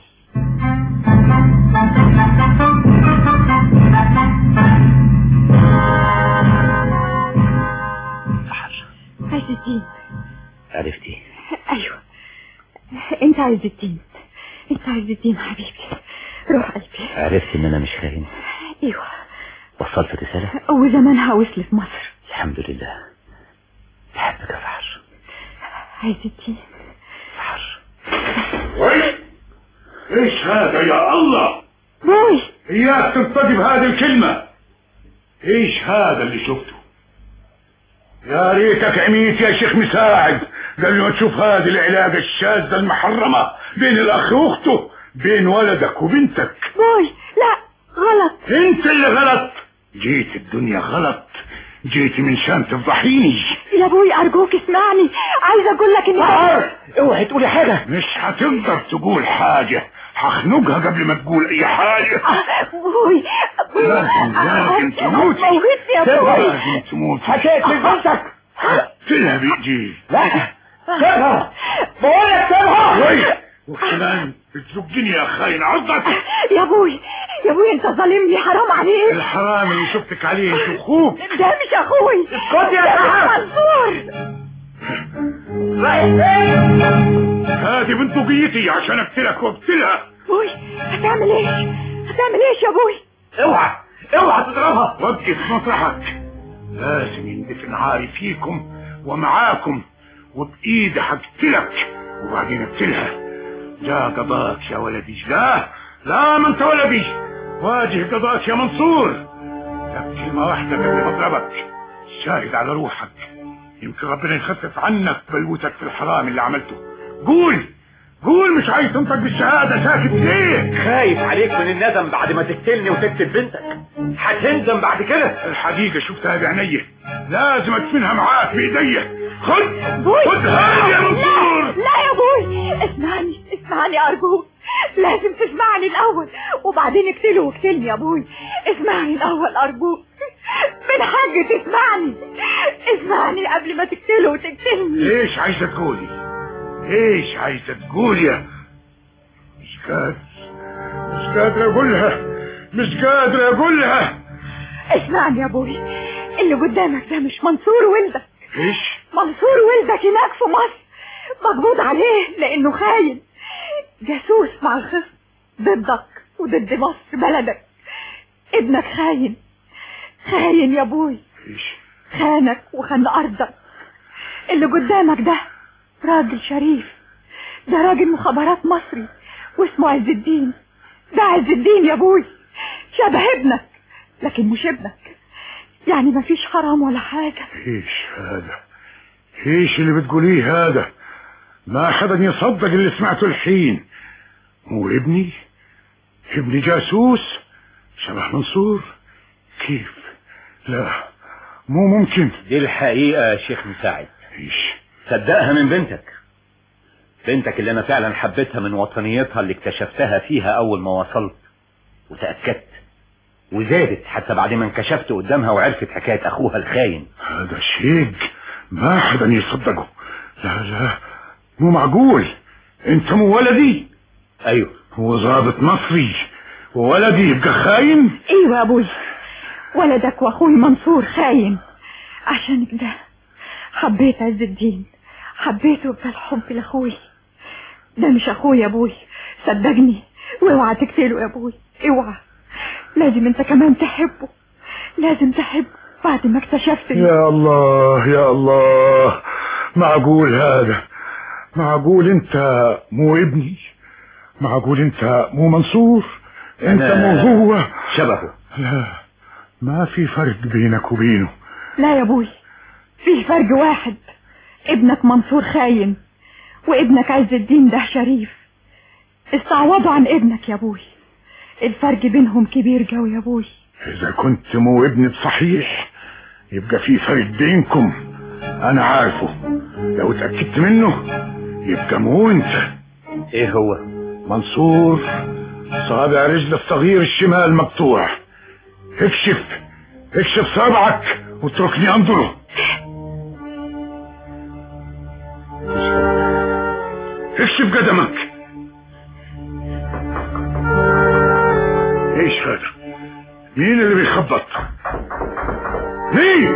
عز الدين عرفتي ايوه انت عز الدين انت عز الدين حبيبي روح قلبي عرفت ان انا مش خاين ايوه وصلت رسالة وزمانها وصلت مصر الحمد لله بحبك يا سحر عز الدين سحر وي ايش هذا يا الله بوي اياك تنطقي بهذه الكلمة ايش هذا اللي شفته يا ريتك عميت يا شيخ مساعد قبل ما تشوف هذه العلاقة الشاذة المحرمة بين الاخ واخته بين ولدك وبنتك بوي لا غلط انت اللي غلط جيت الدنيا غلط جيت من شان تفضحيني يا بوي ارجوك اسمعني عايزه اقول لك اني اوعي تقولي حاجة مش هتقدر تقول حاجة هخنقها قبل ما تقول اي حاجة بوي لازم لازم تموتي موتني يا بوي لازم تموتي حكيت من بنتك قتلها بإيدي لا سيبها بقول لك سيبها وي وكمان بتزقني يا خاين عضك يا بوي يا بوي انت ظالمني حرام عليك الحرام اللي شفتك عليه انت اخوك ده مش اخوي اسكت يا ده سحر منصور رايح فين هذه بندقيتي عشان اقتلك واقتلها بوي هتعمل ايش هتعمل ايش يا بوي اوعى اوعى تضربها وقف مطرحك لازم يندفن عاري فيكم ومعاكم وبإيدي هقتلك وبعدين اقتلها لا قضاك يا ولدي لا لا ما انت ولدي واجه قضاك يا منصور لك كلمة واحدة قبل ما اضربك شاهد على روحك يمكن ربنا يخفف عنك بلوتك في الحرام اللي عملته قول قول مش عايز تنطق بالشهادة ساكت ليه خايف عليك من الندم بعد ما تقتلني وتقتل بنتك هتندم بعد كده الحقيقة شفتها بعيني لازم ادفنها معاك بايديا خد بوي خد هذه يا لا منصور لا يا بوي اسمعني اسمعني ارجوك لازم تسمعني الاول وبعدين اقتله واقتلني يا بوي اسمعني الاول ارجوك من حق تسمعني اسمعني قبل ما تقتله وتقتلني ايش عايزة تقولي ايش عايزة تقولي مش قادر مش قادر اقولها مش قادر اقولها اسمعني يا بوي اللي قدامك ده مش منصور ولدك ايش منصور ولدك هناك في مصر مقبوض عليه لانه خاين جاسوس مع الخصم ضدك وضد مصر بلدك ابنك خاين خاين يا ابوي ايش خانك وخان ارضك اللي قدامك ده راجل شريف ده راجل مخابرات مصري واسمه عز الدين ده عز الدين يا ابوي شبه ابنك لكن مش ابنك يعني مفيش حرام ولا حاجة ايش هذا ايش اللي بتقوليه هذا ما حدا يصدق اللي سمعته الحين هو ابني ابني جاسوس شبه منصور كيف لا مو ممكن دي الحقيقة يا شيخ مساعد ايش صدقها من بنتك بنتك اللي انا فعلا حبيتها من وطنيتها اللي اكتشفتها فيها اول ما وصلت وتأكدت وزادت حتى بعد ما انكشفت قدامها وعرفت حكاية اخوها الخاين هذا شيء ما حدا يصدقه لا لا مو معقول انت مو ولدي ايوه هو ضابط مصري وولدي يبقى خاين ايوه يا ابوي ولدك واخوي منصور خاين عشان كده حبيت عز الدين حبيته بالحب لاخوي ده مش اخويا يا ابوي صدقني واوعى تقتله يا ابوي اوعى لازم انت كمان تحبه لازم تحبه بعد ما اكتشفت إن- يا الله يا الله معقول هذا معقول انت مو ابني معقول انت مو منصور انت أنا- مو هو شبهه لا ما في فرق بينك وبينه لا يا ابوي فيه فرق واحد ابنك منصور خاين وابنك عز الدين ده شريف استعوضوا عن ابنك يا ابوي الفرق بينهم كبير قوي يا ابوي اذا كنت مو ابني بصحيح يبقى في فرق بينكم انا عارفه لو اتأكدت منه يبقى مو انت ايه هو منصور صابع رجل الصغير الشمال مقطوع اكشف اكشف صابعك واتركني انظره اكشف قدمك ايش هذا مين اللي بيخبط مين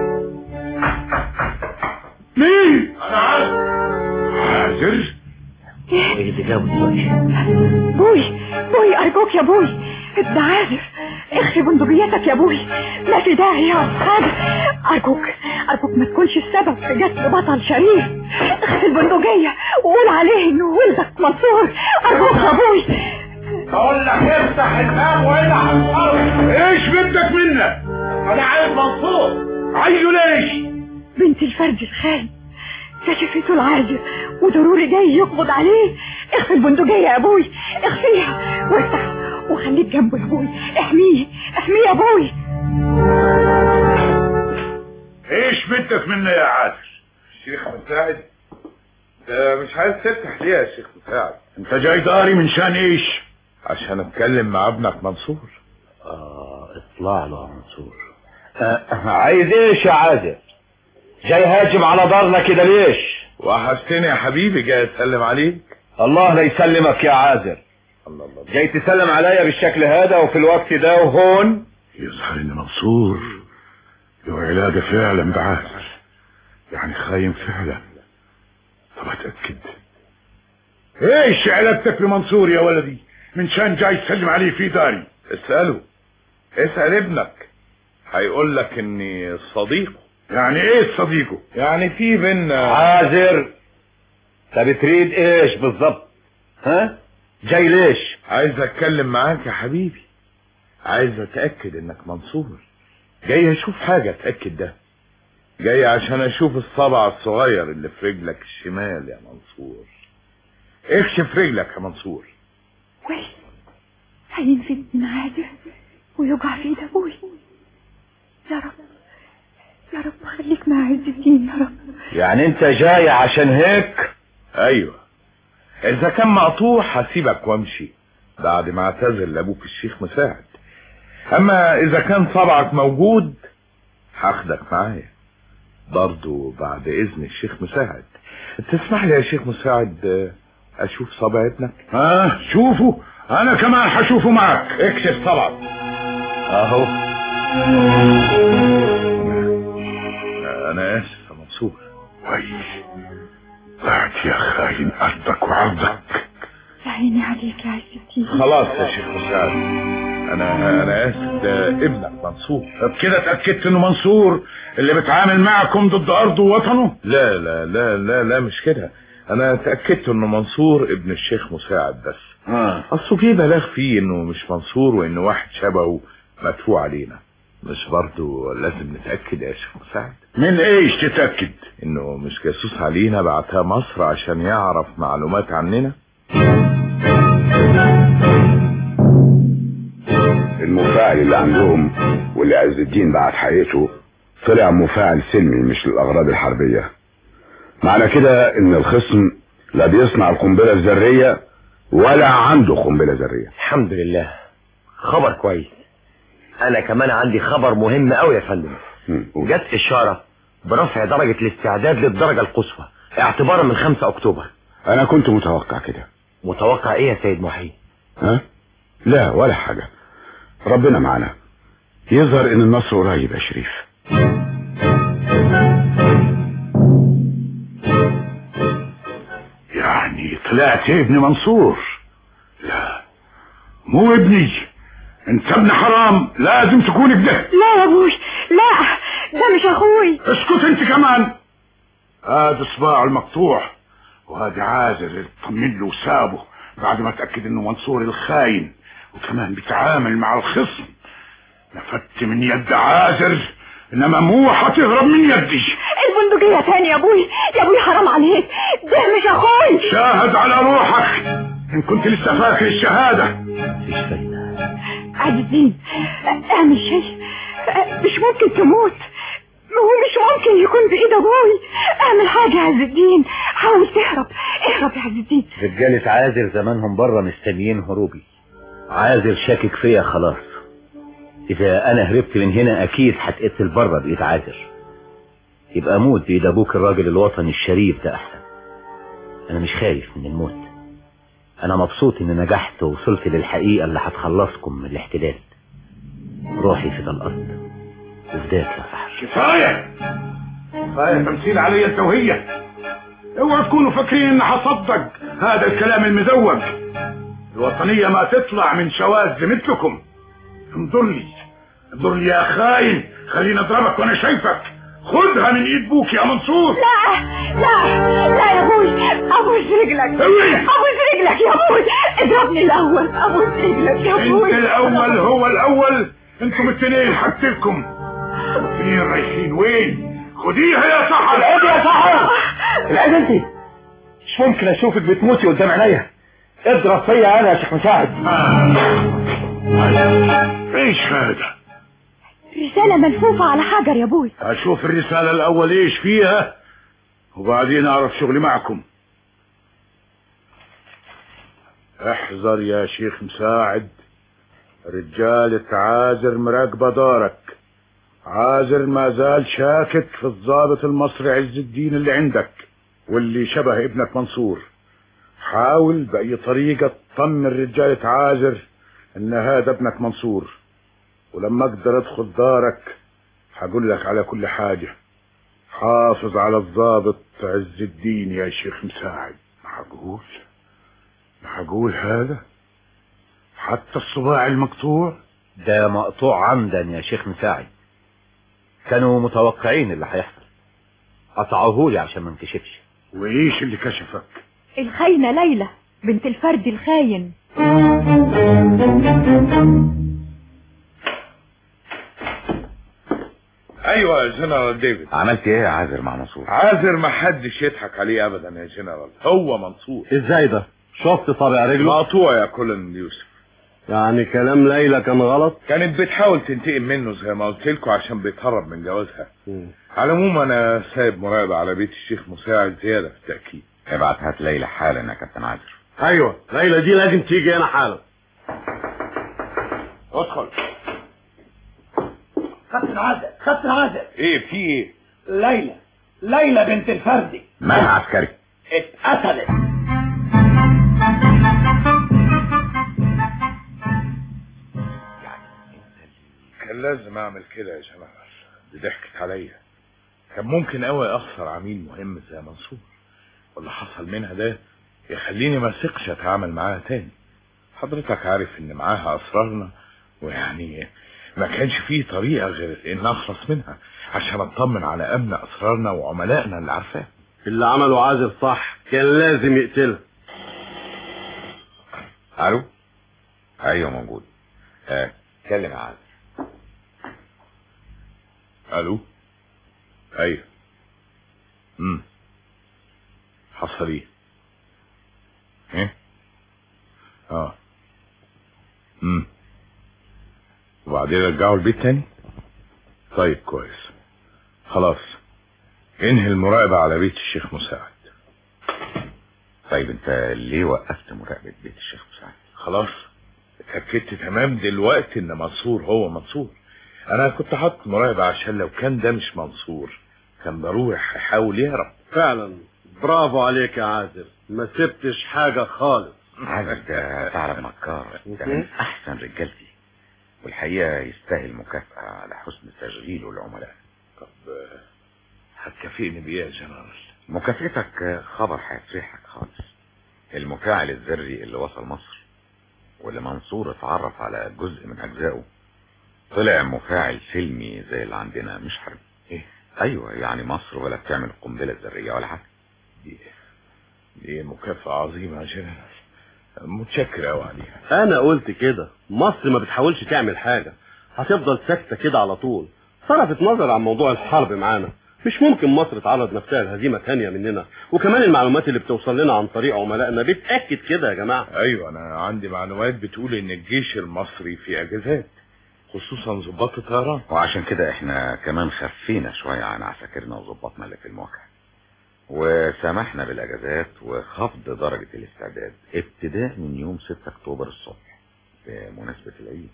مين انا عازر ايه اللي جابه دلوقتي بوي بوي ارجوك يا بوي ده عازف اخفي بندقيتك يا بوي ما في داعي يا اصحابي ارجوك ارجوك ما تكونش السبب في قتل بطل شريف اخفي البندقية وقول عليه انه ولدك منصور ارجوك يا بوي اقول لك افتح الباب وانا هتصرف ايش بدك منا انا عايز منصور عايزه ليش بنت الفرج الخاين كشفته العاجر وضروري جاي يقبض عليه اخفي البندقية يا ابوي اخفيها وافتح وخليك جنبه يا ابوي احميه احميه يا ابوي ايش بدك منا يا عادل شيخ مساعد ده مش عايز تفتح ليه يا شيخ مساعد انت جاي داري من شان ايش عشان اتكلم مع ابنك منصور اه اطلع له يا منصور آه عايز ايش يا عازر جاي هاجم على دارنا كده ليش وحشتني يا حبيبي جاي اسلم عليك الله لا يسلمك يا عازر الله الله جاي تسلم عليا بالشكل هذا وفي الوقت ده وهون يظهر ان منصور له علاقة فعلا بعادل يعني خاين فعلا طب اتأكد ايش علاقتك بمنصور يا ولدي من شان جاي تسلم عليه في داري اسأله اسأل ابنك هيقول لك اني صديقه يعني ايه صديقه يعني في بينا عازر طب تريد ايش بالظبط ها جاي ليش عايز اتكلم معاك يا حبيبي عايز اتأكد انك منصور جاي اشوف حاجة اتأكد ده جاي عشان اشوف الصبع الصغير اللي في رجلك الشمال يا منصور اكشف رجلك يا منصور كويس هينفد من عادل ويوجع في ايد ابوي يا رب يا رب خليك مع عز الدين يا رب يعني انت جاي عشان هيك ايوه اذا كان مقطوع هسيبك وامشي بعد ما اعتذر لابوك الشيخ مساعد اما اذا كان صبعك موجود هاخدك معايا برضو بعد اذن الشيخ مساعد تسمح لي يا شيخ مساعد آه، اشوف صبع ابنك ها شوفوا انا كمان حشوفه معك اكشف صبعك اهو انا اسف يا منصور وي بعد يا خاين ارضك وعرضك يا عيني عليك يا عز الدين خلاص يا شيخ مساعد انا انا اسف ده ابنك منصور طب كده اتأكدت انه منصور اللي بيتعامل معكم ضد ارضه ووطنه لا لا لا لا لا مش كده انا اتاكدت انه منصور ابن الشيخ مساعد بس اه اصله في بلاغ فيه انه مش منصور وانه واحد شبهه مدفوع علينا مش برضو لازم نتاكد يا شيخ مساعد من ايش تتأكد انه مش جاسوس علينا بعتها مصر عشان يعرف معلومات عننا المفاعل اللي عندهم واللي عز الدين بعت حقيقته طلع مفاعل سلمي مش للأغراض الحربية معنى كده ان الخصم لا بيصنع القنبلة الذرية ولا عنده قنبلة ذرية الحمد لله خبر كويس انا كمان عندي خبر مهم قوي يا فندم مم. جت اشارة برفع درجة الاستعداد للدرجة القصوى اعتبارا من 5 اكتوبر انا كنت متوقع كده متوقع ايه يا سيد محي ها لا ولا حاجة ربنا معنا يظهر ان النصر قريب يا شريف خلعت ابن منصور لا مو ابني انت ابن حرام لازم تكون ابنه لا يا ابوي لا ده مش اخوي اسكت انت كمان هذا صباعه المقطوع وهذا عازر اللي اطمن له وسابه بعد ما اتاكد انه منصور الخاين وكمان بيتعامل مع الخصم نفدت من يد عازر انما مو حتهرب من يدي البندقية تاني يا ابوي يا ابوي حرام عليك ده مش اخوي شاهد على روحك ان كنت لسه فاكر الشهادة مفيش فايدة عز الدين اعمل شيء مش ممكن تموت هو مش ممكن يكون بايد ابوي اعمل حاجة يا عز الدين حاول تهرب اهرب يا عز الدين رجالة عازر زمانهم بره مستنيين هروبي عازر شاكك فيا خلاص اذا انا هربت من هنا اكيد هتقتل بره بايد عازر يبقى موت بايد ابوك الراجل الوطني الشريف ده احسن انا مش خايف من الموت انا مبسوط اني نجحت ووصلت للحقيقة اللي هتخلصكم من الاحتلال روحي في ده الارض وفداك يا صاحبي كفاية كفاية تمثيل علي انت وهي اوعوا تكونوا فاكرين ان هصدق هذا الكلام المزوج الوطنية ما تطلع من شواذ مثلكم انظر لي انظر لي يا خاين خليني اضربك وانا شايفك خدها من ايد بوك يا منصور لا لا لا يا ابوي ابوس رجلك ابوس رجلك يا ابوي اضربني الاول ابوس رجلك يا ابوي انت الاول هو الاول انتم الاثنين حكتلكم فين رايحين وين خديها يا سحر العيد يا سحر العيد انت مش ممكن اشوفك بتموتي قدام عينيا اضرب فيا انا يا شيخ مساعد ايش هذا رسالة ملفوفة على حجر يا ابوي اشوف الرسالة الاول ايش فيها وبعدين اعرف شغلي معكم احذر يا شيخ مساعد رجالة عازر مراقبة دارك عازر ما زال شاكك في الضابط المصري عز الدين اللي عندك واللي شبه ابنك منصور حاول بأي طريقة تطمن رجالة عازر ان هذا ابنك منصور ولما اقدر ادخل دارك هقول لك على كل حاجة حافظ على الضابط عز الدين يا شيخ مساعد معقول معقول هذا حتى الصباع المقطوع ده مقطوع عمدا يا شيخ مساعد كانوا متوقعين اللي هيحصل قطعوهولي عشان ما انكشفش وايش اللي كشفك الخاينة ليلى بنت الفرد الخاين ايوه يا جنرال ديفيد عملت ايه يا عازر مع منصور عازر ما حدش يضحك عليه ابدا يا جنرال هو منصور ازاي ده شفت طابع رجله مقطوع يا كولن يوسف يعني كلام ليلى كان غلط كانت بتحاول تنتقم منه زي ما قلت لكم عشان بيتهرب من جوازها على العموم انا سايب مراقبة على بيت الشيخ مساعد زيادة في التأكيد ابعت هات ليلى حالا يا كابتن عازر ايوه ليلى دي لازم تيجي هنا حالا ادخل كابتن عازر كابتن عازر ايه في ايه ليلى ليلى بنت الفردي مالها عسكري اتقتلت كان لازم اعمل كده يا جماعة دي ضحكت عليا كان ممكن قوي اخسر عميل مهم زي منصور واللي حصل منها ده يخليني ما اثقش اتعامل معاها تاني حضرتك عارف ان معاها اسرارنا ويعني ما كانش فيه طريقة غير ان اخلص منها عشان اطمن على امن اسرارنا وعملائنا اللي عارفاه اللي عمله عازر صح كان لازم يقتلها الو ايوه موجود اه كلم يا عازر الو ايوه امم حصل ايه ايه اه امم وبعدين رجعوا البيت تاني طيب كويس خلاص انهي المراقبة على بيت الشيخ مساعد طيب انت ليه وقفت مراقبة بيت الشيخ مساعد خلاص اتأكدت تمام دلوقتي ان منصور هو منصور انا كنت حاطط مراقبة عشان لو كان ده مش منصور كان ضروري هيحاول يهرب فعلا برافو عليك يا عازر ما سبتش حاجة خالص عازر ده ثعلب مكار ده من احسن رجالتي والحقيقة يستاهل مكافأة على حسن تشغيله العملاء طب هتكافئني بإيه يا جنرال مكافأتك خبر هيفرحك خالص المفاعل الذري اللي وصل مصر واللي منصور اتعرف على جزء من اجزائه طلع مفاعل سلمي زي اللي عندنا مش حربي إيه؟ ايوه يعني مصر ولا بتعمل القنبله الذريه ولا حاجه دي دي مكافأة عظيمة عشان متشكر قوي عليها انا قلت كده مصر ما بتحاولش تعمل حاجة هتفضل ساكتة كده على طول صرفت نظر عن موضوع الحرب معانا مش ممكن مصر تعرض نفسها لهزيمة تانية مننا وكمان المعلومات اللي بتوصل لنا عن طريق عملائنا بتأكد كده يا جماعة ايوه انا عندي معلومات بتقول ان الجيش المصري في اجازات خصوصا ضباط الطيران وعشان كده احنا كمان خفينا شويه عن عساكرنا وظباطنا اللي في المواقع وسمحنا بالاجازات وخفض درجه الاستعداد ابتداء من يوم 6 اكتوبر الصبح بمناسبه العيد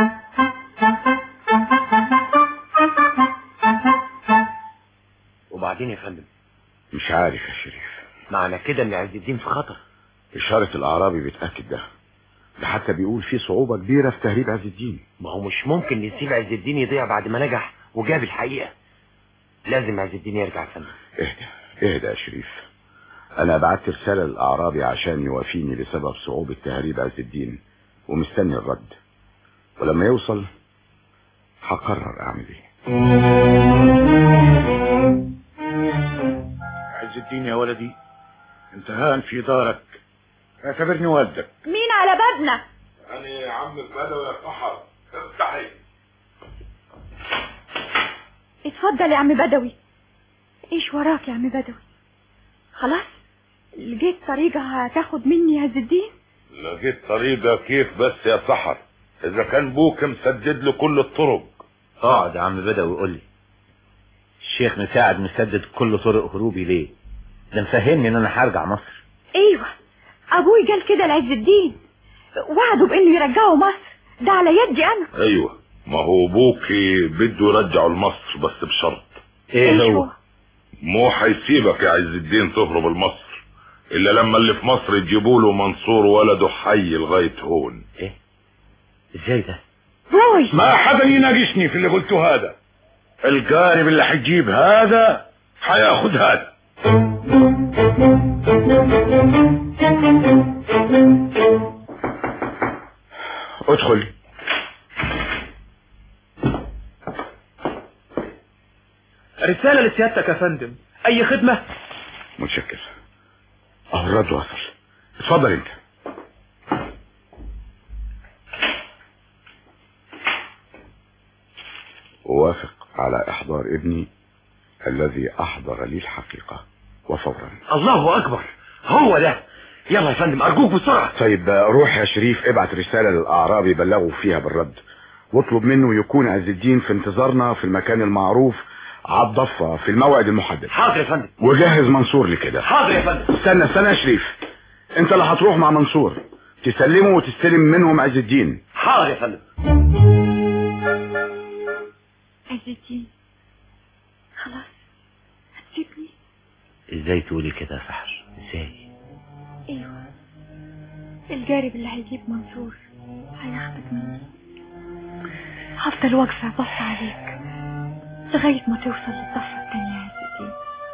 وبعدين يا فندم مش عارف يا شريف معنى كده ان عز الدين في خطر اشاره الاعرابي بتاكد ده ده حتى بيقول في صعوبه كبيره في تهريب عز الدين ما هو مش ممكن نسيب عز الدين يضيع بعد ما نجح وجاب الحقيقة لازم عز الدين يرجع يا فندم اهدى اهدى يا شريف انا بعت رساله للاعرابي عشان يوافيني بسبب صعوبه تهريب عز الدين ومستني الرد ولما يوصل هقرر اعمل ايه عز الدين يا ولدي انت هان في دارك اعتبرني والدك مين على بابنا يعني عم البدوي يا سحر افتحي اتفضل يا عم بدوي ايش وراك يا عم بدوي خلاص لقيت طريقة هتاخد مني عز الدين لقيت طريقة كيف بس يا سحر اذا كان بوك مسدد له كل الطرق اقعد يا عم بدوي وقول لي الشيخ مساعد مسدد كل طرق هروبي ليه ده مفهمني ان انا هرجع مصر ايوه ابوي قال كده لعز الدين وعدوا بانه يرجعوا مصر ده على يدي انا ايوه ما هو بوكي بده يرجعه لمصر بس بشرط ايه هو مو حيسيبك يا عز الدين تهرب لمصر الا لما اللي في مصر يجيبوا له منصور ولده حي لغايه هون ايه ازاي ده بوي ما حدا يناقشني في اللي قلته هذا القارب اللي حيجيب هذا حياخد هذا ادخل رسالة لسيادتك يا فندم اي خدمة متشكر اهو الرد وصل اتفضل انت اوافق على احضار ابني الذي احضر لي الحقيقة وفورا الله اكبر هو ده يلا يا فندم ارجوك بسرعة طيب روح يا شريف ابعت رسالة للاعرابي بلغوا فيها بالرد واطلب منه يكون عز الدين في انتظارنا في المكان المعروف على الضفة في الموعد المحدد حاضر يا فندم وجهز منصور لكده حاضر يا فندم استنى استنى يا شريف انت اللي هتروح مع منصور تسلمه وتستلم منهم عز الدين حاضر يا فندم عز الدين خلاص هتسيبني ازاي تقولي كده يا سحر ازاي ايوه الجارب اللي هيجيب منصور هياخدك مني هفضل واقفة بص عليك لغاية ما توصل للضفة التانية يا عز الدين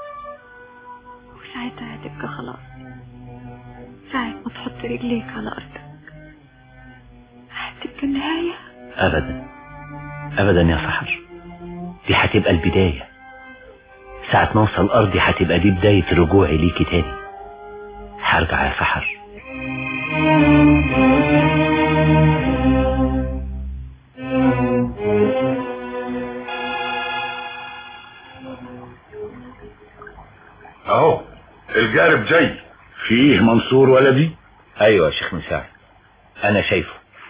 وساعتها هتبقى خلاص ساعة ما تحط رجليك على أرضك هتبقى النهاية ابدا ابدا يا سحر دي هتبقى البداية ساعة ما اوصل ارضي هتبقى دي بداية رجوعي ليكي تاني هرجع يا سحر اهو الجارب جاي فيه منصور ولدي ايوه يا شيخ مساعد انا شايفه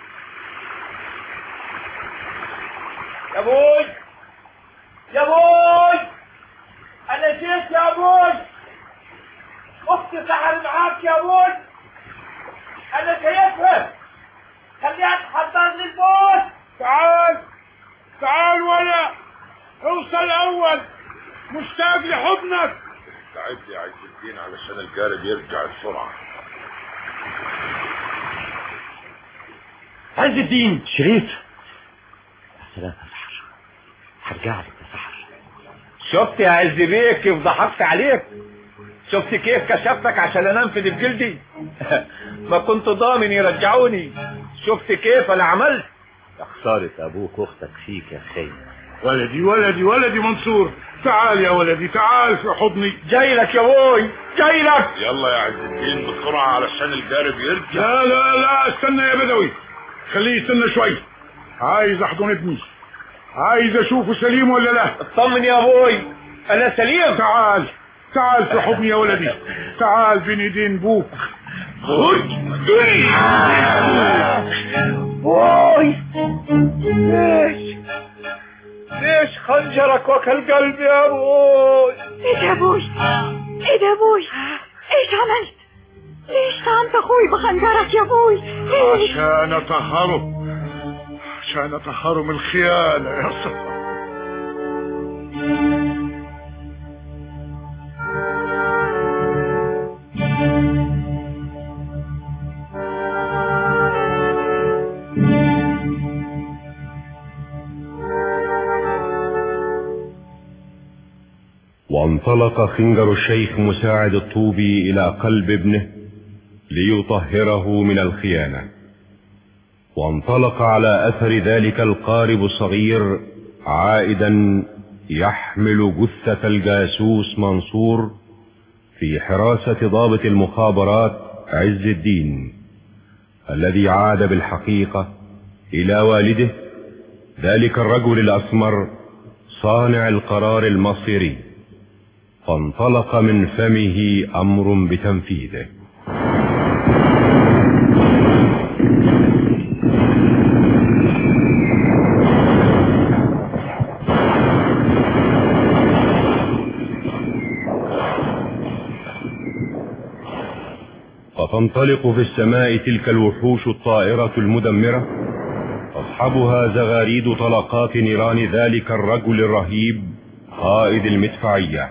يا بوي يا بوي انا جيت يا بوي اختي سحر معاك يا بوي انا شايفها خليها تحضر لي البوت تعال تعال ولا اوصل اول مشتاق لحضنك استعد يا عز الدين علشان الجارب يرجع بسرعه عز الدين شريف يا سلام يا سحر هرجع لك يا سحر شفت يا عز بيك كيف ضحكت عليك شفت كيف كشفتك عشان انفذ بجلدي ما كنت ضامن يرجعوني شفت كيف انا عملت يا خسارة ابوك واختك فيك يا خي ولدي ولدي ولدي منصور تعال يا ولدي تعال في حضني جاي لك يا بوي جاي لك يلا يا عز الدين بسرعة علشان الجارب يرجع لا لا لا استنى يا بدوي خليه يستنى شوي عايز احضن ابني عايز اشوفه سليم ولا لا اطمن يا ابوي انا سليم تعال تعال في حضني يا ولدي تعال بين ايدين بوك خد بوي ليش ليش خنجرك وكل قلبي يا ابوي ايه ده يا ابوي ايه ده يا ابوي ايش عملت ليش طعنت اخوي بخنجرك يا ابوي ليش عشان اطهره عشان اطهره من الخيانة يا صفا وانطلق خنجر الشيخ مساعد الطوبي إلى قلب ابنه ليطهره من الخيانة وانطلق على أثر ذلك القارب الصغير عائدا يحمل جثة الجاسوس منصور في حراسة ضابط المخابرات عز الدين الذي عاد بالحقيقة إلى والده ذلك الرجل الأسمر صانع القرار المصيري فانطلق من فمه أمر بتنفيذه فتنطلق في السماء تلك الوحوش الطائرة المدمرة تصحبها زغاريد طلقات نيران ذلك الرجل الرهيب قائد المدفعية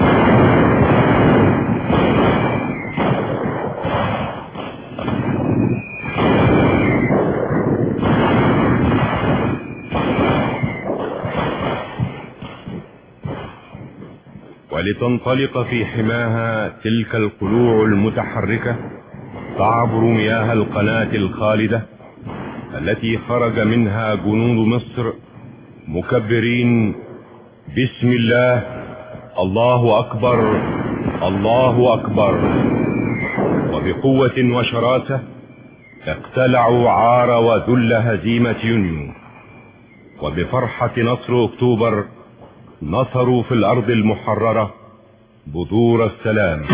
ولتنطلق في حماها تلك القلوع المتحركة تعبر مياه القناة الخالدة التي خرج منها جنود مصر مكبرين بسم الله الله أكبر الله أكبر وبقوة وشراسة اقتلعوا عار وذل هزيمة يونيو وبفرحة نصر أكتوبر نصروا في الأرض المحررة بذور السلام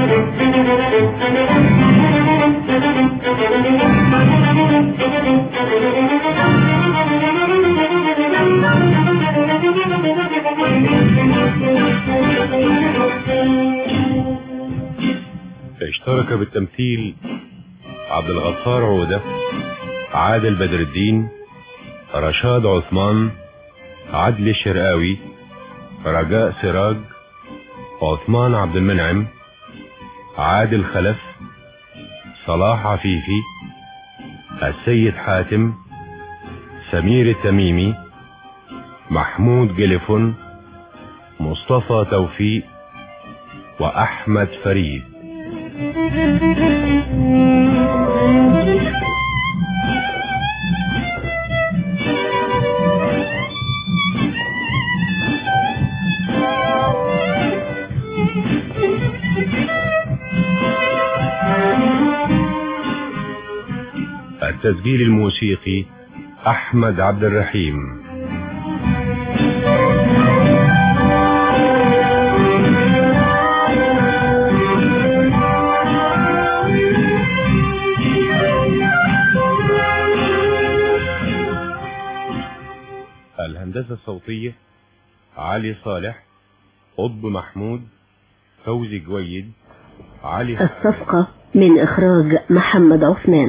اشترك بالتمثيل عبد الغفار عودة عادل بدر الدين رشاد عثمان عدلي الشرقاوي رجاء سراج عثمان عبد المنعم عادل خلف صلاح عفيفي السيد حاتم سمير التميمي محمود جلفون مصطفى توفيق وأحمد فريد التسجيل الموسيقي أحمد عبد الرحيم الهندسة الصوتية علي صالح قطب محمود فوزي جويد علي الصفقة من إخراج محمد عثمان